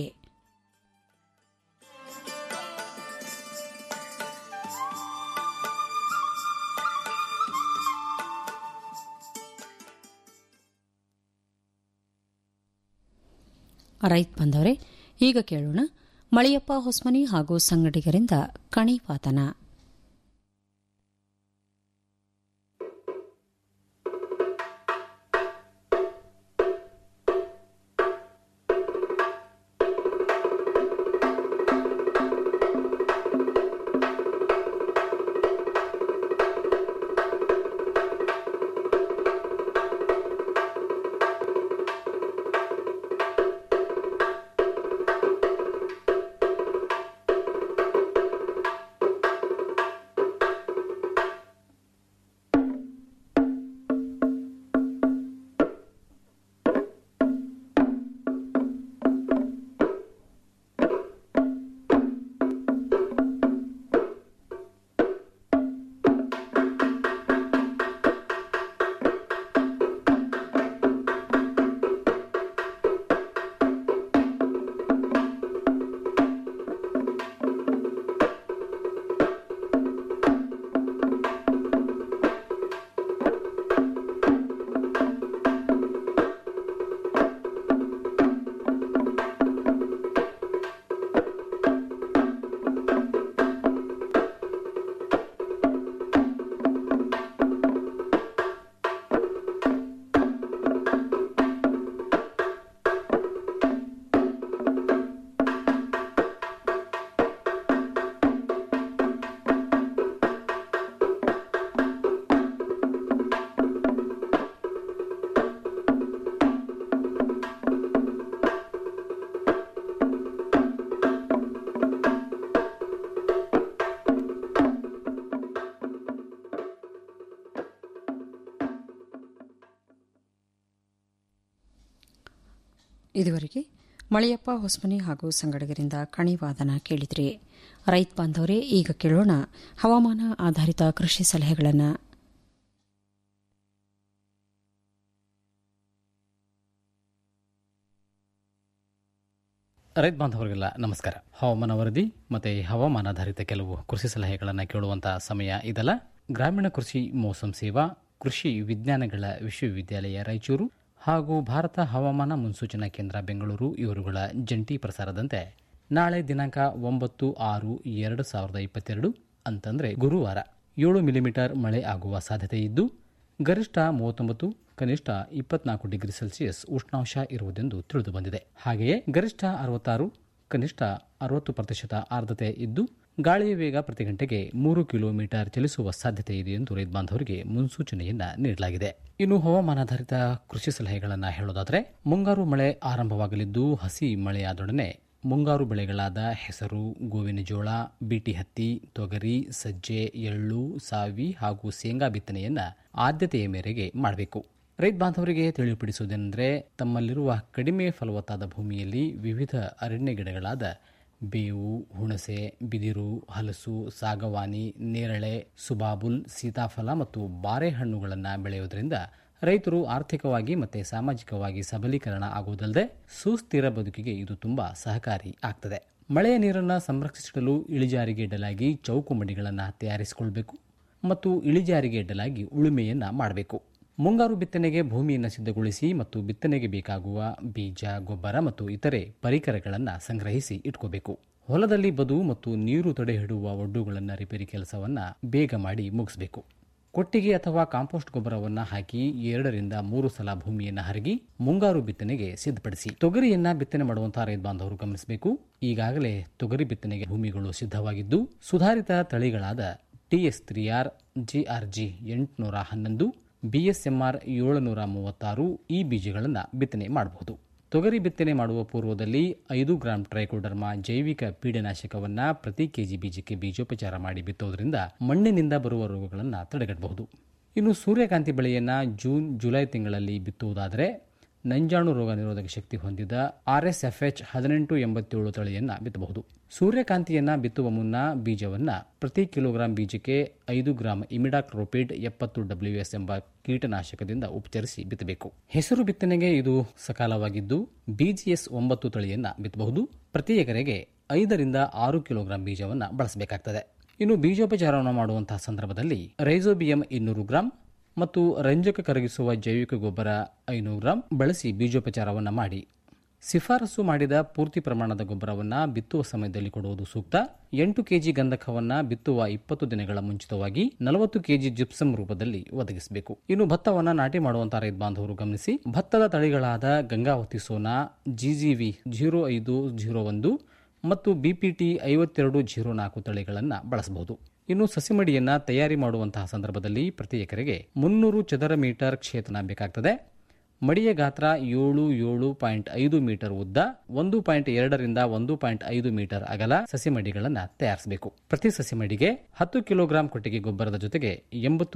ರೈತ ಬಂದವರೇ ಈಗ ಕೇಳೋಣ ಮಳಿಯಪ್ಪ ಹೊಸ್ಮನಿ ಹಾಗೂ ಸಂಗಡಿಗರಿಂದ ಕಣಿವಾತನ ಇದುವರೆಗೆ ಮಳೆಯಪ್ಪ ಹೊಸ್ಮನಿ ಹಾಗೂ ಸಂಗಡಿಗರಿಂದ ಕಣಿವಾದನ ಕೇಳಿದ್ರಿ ರೈತ ಬಾಂಧವರೇ ಈಗ ಕೇಳೋಣ ಹವಾಮಾನ ಆಧಾರಿತ ಕೃಷಿ ಸಲಹೆಗಳನ್ನು ರೈತ ಬಾಂಧವರಿಗೆಲ್ಲ ನಮಸ್ಕಾರ ಹವಾಮಾನ ವರದಿ ಮತ್ತು ಹವಾಮಾನಾಧಾರಿತ ಕೆಲವು ಕೃಷಿ ಸಲಹೆಗಳನ್ನು ಕೇಳುವಂಥ ಸಮಯ ಇದಲ್ಲ ಗ್ರಾಮೀಣ ಕೃಷಿ ಮೋಸಂ ಸೇವಾ ಕೃಷಿ ವಿಜ್ಞಾನಗಳ ವಿಶ್ವವಿದ್ಯಾಲಯ ರಾಯಚೂರು ಹಾಗೂ ಭಾರತ ಹವಾಮಾನ ಮುನ್ಸೂಚನಾ ಕೇಂದ್ರ ಬೆಂಗಳೂರು ಇವರುಗಳ ಜಂಟಿ ಪ್ರಸಾರದಂತೆ ನಾಳೆ ದಿನಾಂಕ ಒಂಬತ್ತು ಆರು ಎರಡು ಸಾವಿರದ ಇಪ್ಪತ್ತೆರಡು ಅಂತಂದರೆ ಗುರುವಾರ ಏಳು ಮಿಲಿಮೀಟರ್ ಮಳೆ ಆಗುವ ಸಾಧ್ಯತೆ ಇದ್ದು ಗರಿಷ್ಠ ಮೂವತ್ತೊಂಬತ್ತು ಕನಿಷ್ಠ ಇಪ್ಪತ್ನಾಲ್ಕು ಡಿಗ್ರಿ ಸೆಲ್ಸಿಯಸ್ ಉಷ್ಣಾಂಶ ಇರುವುದೆಂದು ತಿಳಿದು ಬಂದಿದೆ ಹಾಗೆಯೇ ಗರಿಷ್ಠ ಅರವತ್ತಾರು ಕನಿಷ್ಠ ಅರವತ್ತು ಪ್ರತಿಶತ ಆರ್ದ್ರತೆ ಇದ್ದು ಗಾಳಿಯ ವೇಗ ಪ್ರತಿ ಗಂಟೆಗೆ ಮೂರು ಕಿಲೋಮೀಟರ್ ಚಲಿಸುವ ಸಾಧ್ಯತೆ ಇದೆ ಎಂದು ರೈತ ಬಾಂಧವರಿಗೆ ಮುನ್ಸೂಚನೆಯನ್ನ ನೀಡಲಾಗಿದೆ ಇನ್ನು ಹವಾಮಾನಾಧಾರಿತ ಕೃಷಿ ಸಲಹೆಗಳನ್ನು ಹೇಳೋದಾದರೆ ಮುಂಗಾರು ಮಳೆ ಆರಂಭವಾಗಲಿದ್ದು ಹಸಿ ಮಳೆಯಾದೊಡನೆ ಮುಂಗಾರು ಬೆಳೆಗಳಾದ ಹೆಸರು ಗೋವಿನ ಜೋಳ ಬೀಟಿ ಹತ್ತಿ ತೊಗರಿ ಸಜ್ಜೆ ಎಳ್ಳು ಸಾವಿ ಹಾಗೂ ಶೇಂಗಾ ಬಿತ್ತನೆಯನ್ನ ಆದ್ಯತೆಯ ಮೇರೆಗೆ ಮಾಡಬೇಕು ರೈತ ಬಾಂಧವರಿಗೆ ತಿಳಿಪಡಿಸುವುದೇನೆಂದರೆ ತಮ್ಮಲ್ಲಿರುವ ಕಡಿಮೆ ಫಲವತ್ತಾದ ಭೂಮಿಯಲ್ಲಿ ವಿವಿಧ ಅರಣ್ಯ ಗಿಡಗಳಾದ ಬೇವು ಹುಣಸೆ ಬಿದಿರು ಹಲಸು ಸಾಗವಾನಿ ನೇರಳೆ ಸುಬಾಬುಲ್ ಸೀತಾಫಲ ಮತ್ತು ಬಾರೆಹಣ್ಣುಗಳನ್ನು ಬೆಳೆಯುವುದರಿಂದ ರೈತರು ಆರ್ಥಿಕವಾಗಿ ಮತ್ತು ಸಾಮಾಜಿಕವಾಗಿ ಸಬಲೀಕರಣ ಆಗುವುದಲ್ಲದೆ ಸುಸ್ಥಿರ ಬದುಕಿಗೆ ಇದು ತುಂಬಾ ಸಹಕಾರಿ ಆಗ್ತದೆ ಮಳೆಯ ನೀರನ್ನು ಸಂರಕ್ಷಿಸಲು ಇಳಿಜಾರಿಗೆ ಇಡಲಾಗಿ ಚೌಕು ಮಡಿಗಳನ್ನು ತಯಾರಿಸಿಕೊಳ್ಬೇಕು ಮತ್ತು ಇಳಿಜಾರಿಗೆ ಇಡಲಾಗಿ ಉಳುಮೆಯನ್ನ ಮಾಡಬೇಕು ಮುಂಗಾರು ಬಿತ್ತನೆಗೆ ಭೂಮಿಯನ್ನು ಸಿದ್ಧಗೊಳಿಸಿ ಮತ್ತು ಬಿತ್ತನೆಗೆ ಬೇಕಾಗುವ ಬೀಜ ಗೊಬ್ಬರ ಮತ್ತು ಇತರೆ ಪರಿಕರಗಳನ್ನು ಸಂಗ್ರಹಿಸಿ ಇಟ್ಕೋಬೇಕು ಹೊಲದಲ್ಲಿ ಬದು ಮತ್ತು ನೀರು ತಡೆ ಹಿಡುವ ಒಡ್ಡುಗಳನ್ನು ರಿಪೇರಿ ಕೆಲಸವನ್ನ ಬೇಗ ಮಾಡಿ ಮುಗಿಸಬೇಕು ಕೊಟ್ಟಿಗೆ ಅಥವಾ ಕಾಂಪೋಸ್ಟ್ ಗೊಬ್ಬರವನ್ನ ಹಾಕಿ ಎರಡರಿಂದ ಮೂರು ಸಲ ಭೂಮಿಯನ್ನ ಹರಗಿ ಮುಂಗಾರು ಬಿತ್ತನೆಗೆ ಸಿದ್ಧಪಡಿಸಿ ತೊಗರಿಯನ್ನ ಬಿತ್ತನೆ ಮಾಡುವಂತಹ ರೈತ ಬಾಂಧವರು ಗಮನಿಸಬೇಕು ಈಗಾಗಲೇ ತೊಗರಿ ಬಿತ್ತನೆಗೆ ಭೂಮಿಗಳು ಸಿದ್ಧವಾಗಿದ್ದು ಸುಧಾರಿತ ತಳಿಗಳಾದ ಟಿಎಸ್ ತ್ರೀ ಆರ್ ಜಿಆರ್ಜಿ ಎಂಟುನೂರ ಹನ್ನೊಂದು ಬಿಎಸ್ಎಂಆರ್ ಏಳುನೂರ ಮೂವತ್ತಾರು ಈ ಬೀಜಗಳನ್ನು ಬಿತ್ತನೆ ಮಾಡಬಹುದು ತೊಗರಿ ಬಿತ್ತನೆ ಮಾಡುವ ಪೂರ್ವದಲ್ಲಿ ಐದು ಗ್ರಾಂ ಟ್ರೈಕೋಡರ್ಮಾ ಜೈವಿಕ ಪೀಡನಾಶಕವನ್ನ ಪ್ರತಿ ಕೆಜಿ ಬೀಜಕ್ಕೆ ಬೀಜೋಪಚಾರ ಮಾಡಿ ಬಿತ್ತೋದ್ರಿಂದ ಮಣ್ಣಿನಿಂದ ಬರುವ ರೋಗಗಳನ್ನು ತಡೆಗಟ್ಟಬಹುದು ಇನ್ನು ಸೂರ್ಯಕಾಂತಿ ಬೆಳೆಯನ್ನ ಜೂನ್ ಜುಲೈ ತಿಂಗಳಲ್ಲಿ ಬಿತ್ತುವುದಾದರೆ ನಂಜಾಣು ರೋಗ ನಿರೋಧಕ ಶಕ್ತಿ ಹೊಂದಿದ ಆರ್ಎಸ್ಎಫ್ಎಚ್ ಹದಿನೆಂಟು ಎಂಬತ್ತೇಳು ತಳಿಯನ್ನ ಬಿತ್ತಬಹುದು ಸೂರ್ಯಕಾಂತಿಯನ್ನ ಬಿತ್ತುವ ಮುನ್ನ ಬೀಜವನ್ನ ಪ್ರತಿ ಕಿಲೋಗ್ರಾಂ ಬೀಜಕ್ಕೆ ಐದು ಗ್ರಾಂ ಇಮಿಡಾಕ್ರೋಪಿಡ್ ಎಪ್ಪತ್ತು ಡಬ್ಲ್ಯೂಎಸ್ ಎಂಬ ಕೀಟನಾಶಕದಿಂದ ಉಪಚರಿಸಿ ಬಿತ್ತಬೇಕು ಹೆಸರು ಬಿತ್ತನೆಗೆ ಇದು ಸಕಾಲವಾಗಿದ್ದು ಬಿಜಿಎಸ್ ಒಂಬತ್ತು ತಳಿಯನ್ನ ಬಿತ್ತಬಹುದು ಪ್ರತಿ ಎಕರೆಗೆ ಐದರಿಂದ ಆರು ಕಿಲೋಗ್ರಾಂ ಬೀಜವನ್ನ ಬಳಸಬೇಕಾಗ್ತದೆ ಇನ್ನು ಬೀಜೋಪಚಾರವನ್ನು ಮಾಡುವಂತಹ ಸಂದರ್ಭದಲ್ಲಿ ರೈಸೋಬಿಯಂ ಇನ್ನೂರು ಗ್ರಾಂ ಮತ್ತು ರಂಜಕ ಕರಗಿಸುವ ಜೈವಿಕ ಗೊಬ್ಬರ ಐನೂರು ಗ್ರಾಂ ಬಳಸಿ ಬೀಜೋಪಚಾರವನ್ನು ಮಾಡಿ ಶಿಫಾರಸು ಮಾಡಿದ ಪೂರ್ತಿ ಪ್ರಮಾಣದ ಗೊಬ್ಬರವನ್ನು ಬಿತ್ತುವ ಸಮಯದಲ್ಲಿ ಕೊಡುವುದು ಸೂಕ್ತ ಎಂಟು ಕೆಜಿ ಗಂಧಕವನ್ನ ಬಿತ್ತುವ ಇಪ್ಪತ್ತು ದಿನಗಳ ಮುಂಚಿತವಾಗಿ ನಲವತ್ತು ಕೆಜಿ ಜಿಪ್ಸಮ್ ರೂಪದಲ್ಲಿ ಒದಗಿಸಬೇಕು ಇನ್ನು ಭತ್ತವನ್ನ ನಾಟಿ ಮಾಡುವಂತಹ ರೈತ ಬಾಂಧವರು ಗಮನಿಸಿ ಭತ್ತದ ತಳಿಗಳಾದ ಗಂಗಾವತಿ ಸೋನಾ ಜಿಜಿವಿ ಜೀರೋ ಐದು ಜೀರೋ ಒಂದು ಮತ್ತು ಬಿಪಿಟಿ ಐವತ್ತೆರಡು ಜೀರೋ ನಾಲ್ಕು ತಳಿಗಳನ್ನು ಬಳಸಬಹುದು ಇನ್ನು ಸಸಿಮಡಿಯನ್ನ ತಯಾರಿ ಮಾಡುವಂತಹ ಸಂದರ್ಭದಲ್ಲಿ ಪ್ರತಿ ಎಕರೆಗೆ ಮುನ್ನೂರು ಚದರ ಮೀಟರ್ ಕ್ಷೇತ್ರ ಬೇಕಾಗ್ತದೆ ಮಡಿಯ ಗಾತ್ರ ಏಳು ಏಳು ಪಾಯಿಂಟ್ ಐದು ಮೀಟರ್ ಉದ್ದ ಒಂದು ಪಾಯಿಂಟ್ ಎರಡರಿಂದ ಒಂದು ಪಾಯಿಂಟ್ ಐದು ಮೀಟರ್ ಅಗಲ ಸಸಿಮಡಿಗಳನ್ನು ತಯಾರಿಸಬೇಕು ಪ್ರತಿ ಸಸಿಮಡಿಗೆ ಹತ್ತು ಕಿಲೋಗ್ರಾಂ ಕೊಟ್ಟಿಗೆ ಗೊಬ್ಬರದ ಜೊತೆಗೆ ಎಂಬತ್ತು